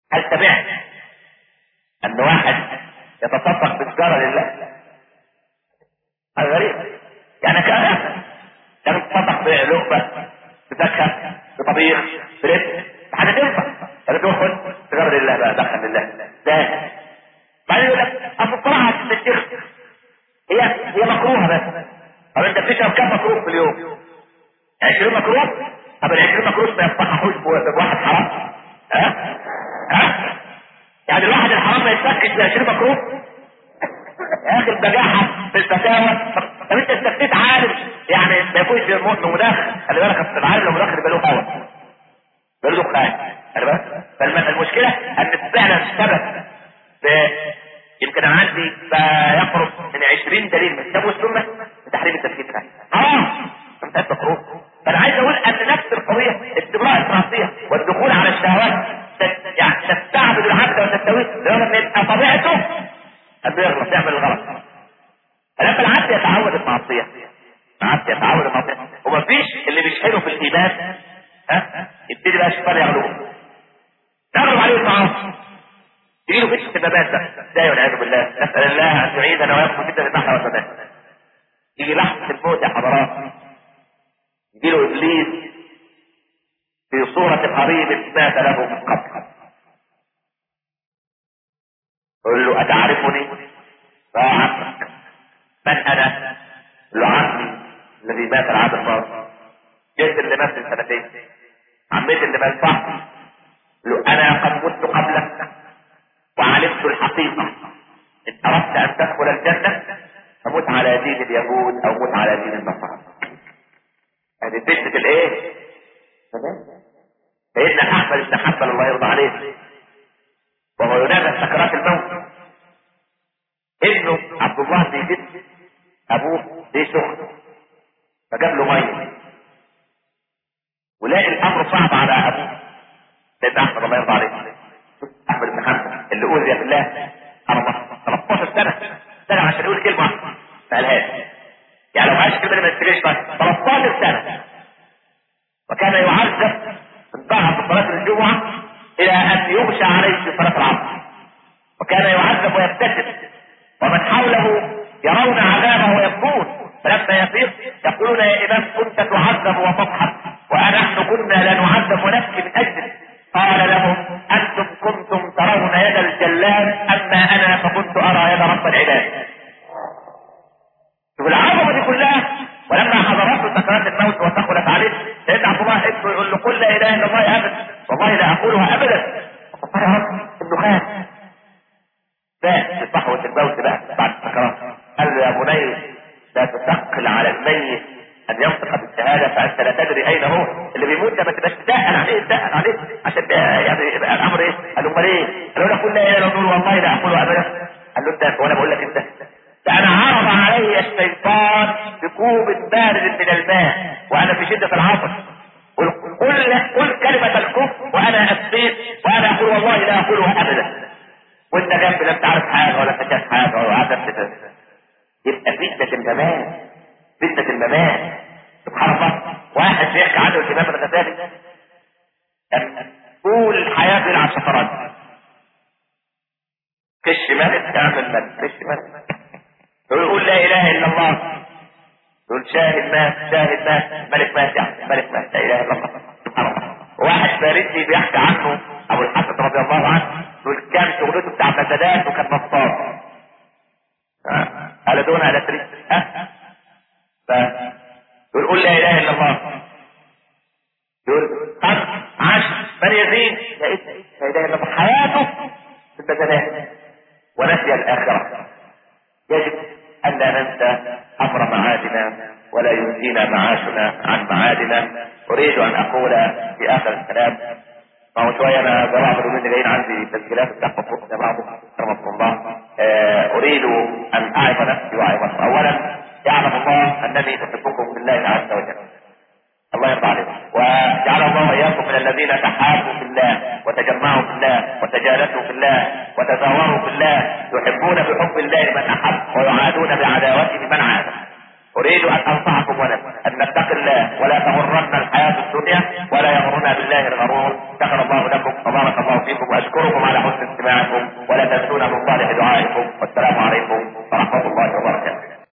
هل سمعت ان واحد يتصدق بسجارة لله هذا غريب يعني كان كان يتصدق بلقمة بفاكهة بطبيخ برزق حاجة تنفع قال له خد سجارة لله بقى دخل لله ده بعدين يقول لك اصل الصراحة الشيخ هي هي مكروهة بس طب انت بتشرب كم مكروه في اليوم 20 مكروه طب ال 20 مكروه ما يصححوش بواحد حرام ها ها يعني الواحد الحرام ما يستفقش ب 20 مكروه يا اخي البجاحة في الفتاوى طب انت استفتيت عالم يعني ما يكونش مؤمن مداخل خلي بالك اصل العالم لو مداخل يبقى له هوا يبقى له دخان خلي بالك فالمشكلة ان فعلا ثبت يمكن انا عندي يقرب من 20 دليل من الكتاب والسنه لتحريم التفكير فيها حرام انت مكروه فانا عايز اقول ان نفس القضيه استبراء الفرنسيه والدخول على الشهوات يعني تستعبد العبد وتستويه لان من طبيعته انه يغلط يعمل الغلط فلما العبد يتعود المعصيه العبد يتعود المعصيه ومفيش اللي بيشحنه في الايمان ها يبتدي بقى الشيطان يغلبه تغلب عليه المعاصي تجيله فتنة النبات ده ازاي والعياذ بالله نسأل الله أن يعيذنا ويقف فتنة البحر والنبات يجي لحظة الموت يا حضرات يجيله إبليس في صورة قريب مات له من قبل يقول له أتعرفني؟ فأعرفك من أنا؟ له عمي الذي مات العام الماضي جد اللي مات من سنتين عمتي اللي مات صاحبي له أنا قد مت قبلك وعلمت الحقيقة إن أردت أن تدخل الجنة فمت على دين اليهود أو مت على دين النصارى هذه فتنة الإيه؟ سيدنا أحمد بن حنبل الله يرضى عليه وهو ينادى سكرات الموت ابنه عبد الله بن جد أبوه ليه سخن فجاب له مية ولاقي الأمر صعب على أبوه سيدنا أحمد الله يرضى عليه احمد بن حنبل اللي اوذي في الله 13 سنه سنه عشان يقول كلمه ما قالهاش يعني لو عاش كلمه ما يستريش بس 13 سنه وكان يعذب انتهى في صلاه الجمعه الى ان يغشى عليه في صلاه العصر وكان يعذب ويبتسم ومن حوله يرون عذابه ويبكون فلما يفيق يقولون يا امام كنت تعذب وتضحك ونحن كنا لا نعذب ونبكي من اجلك قال لهم انتم كنتم ترون يد الجلاد اما انا فكنت ارى يد رب العباد شوف العظمه دي كلها ولما حضرته سكرات الموت وثقلت عليه سيدنا عبد الله ابنه يقول له قل لا اله الا الله ابدا والله لا اقولها ابدا فقال يا رب الدخان ده في صحوة الموت بقى بعد السكرات قال له يا بني لا تثقل على الميت ان ينطق بالشهاده فانت لا تدري اين هو اللي بيموت ده ما تبقاش تسال عليه تسال عليه عشان يعني يبقى الامر ايه؟ قال له امال ايه؟ قال له قل لا اله الا الله والله لا اقولها ابدا قال له انت وانا بقول لك انت ده انا عرض علي الشيطان بكوب بارد من الماء وانا في شده العطش قل قل قل كلمه الكفر وانا اسفيت وانا اقول والله لا اقولها ابدا وانت جنب لا تعرف حاجه ولا تشاف حاجه ولا عارف يبقى فتنه الممات فتنة الممات سبحان الله واحد بيحكي عنه الإمام الغزالي كان طول الحياة بيلعب شطرنج كش ملك تعمل ملك كش ملك يقول لا إله إلا الله يقول شاهد مات شاهد مات ملك مات يعني ملك مات لا إله إلا الله سبحان الله واحد فارسي بيحكي عنه أبو الحسن رضي الله عنه يقول كان شغلته بتاع مسادات وكان نصاب قال دون على تريد ها يقول قل لا اله الا الله يقول قد عاش من يزيد لا اله الا الله حياته في البدنات ونسي الاخره يجب ان لا ننسى امر معادنا ولا ينسينا معاشنا عن معادنا اريد ان اقول في اخر الكلام ما هو شويه انا بعض اليومين اللي جايين عندي تسجيلات بتاع يا بعض رحمه الله اريد ان اعظ نفسي واعظ اولا يعلم الله انني احبكم بالله عز وجل الله يرضى عليكم وجعل الله اياكم من الذين تحابوا في الله وتجمعوا في الله وتجالسوا في الله وتزاوروا في الله يحبون بحب الله من احب ويعادون بعداوه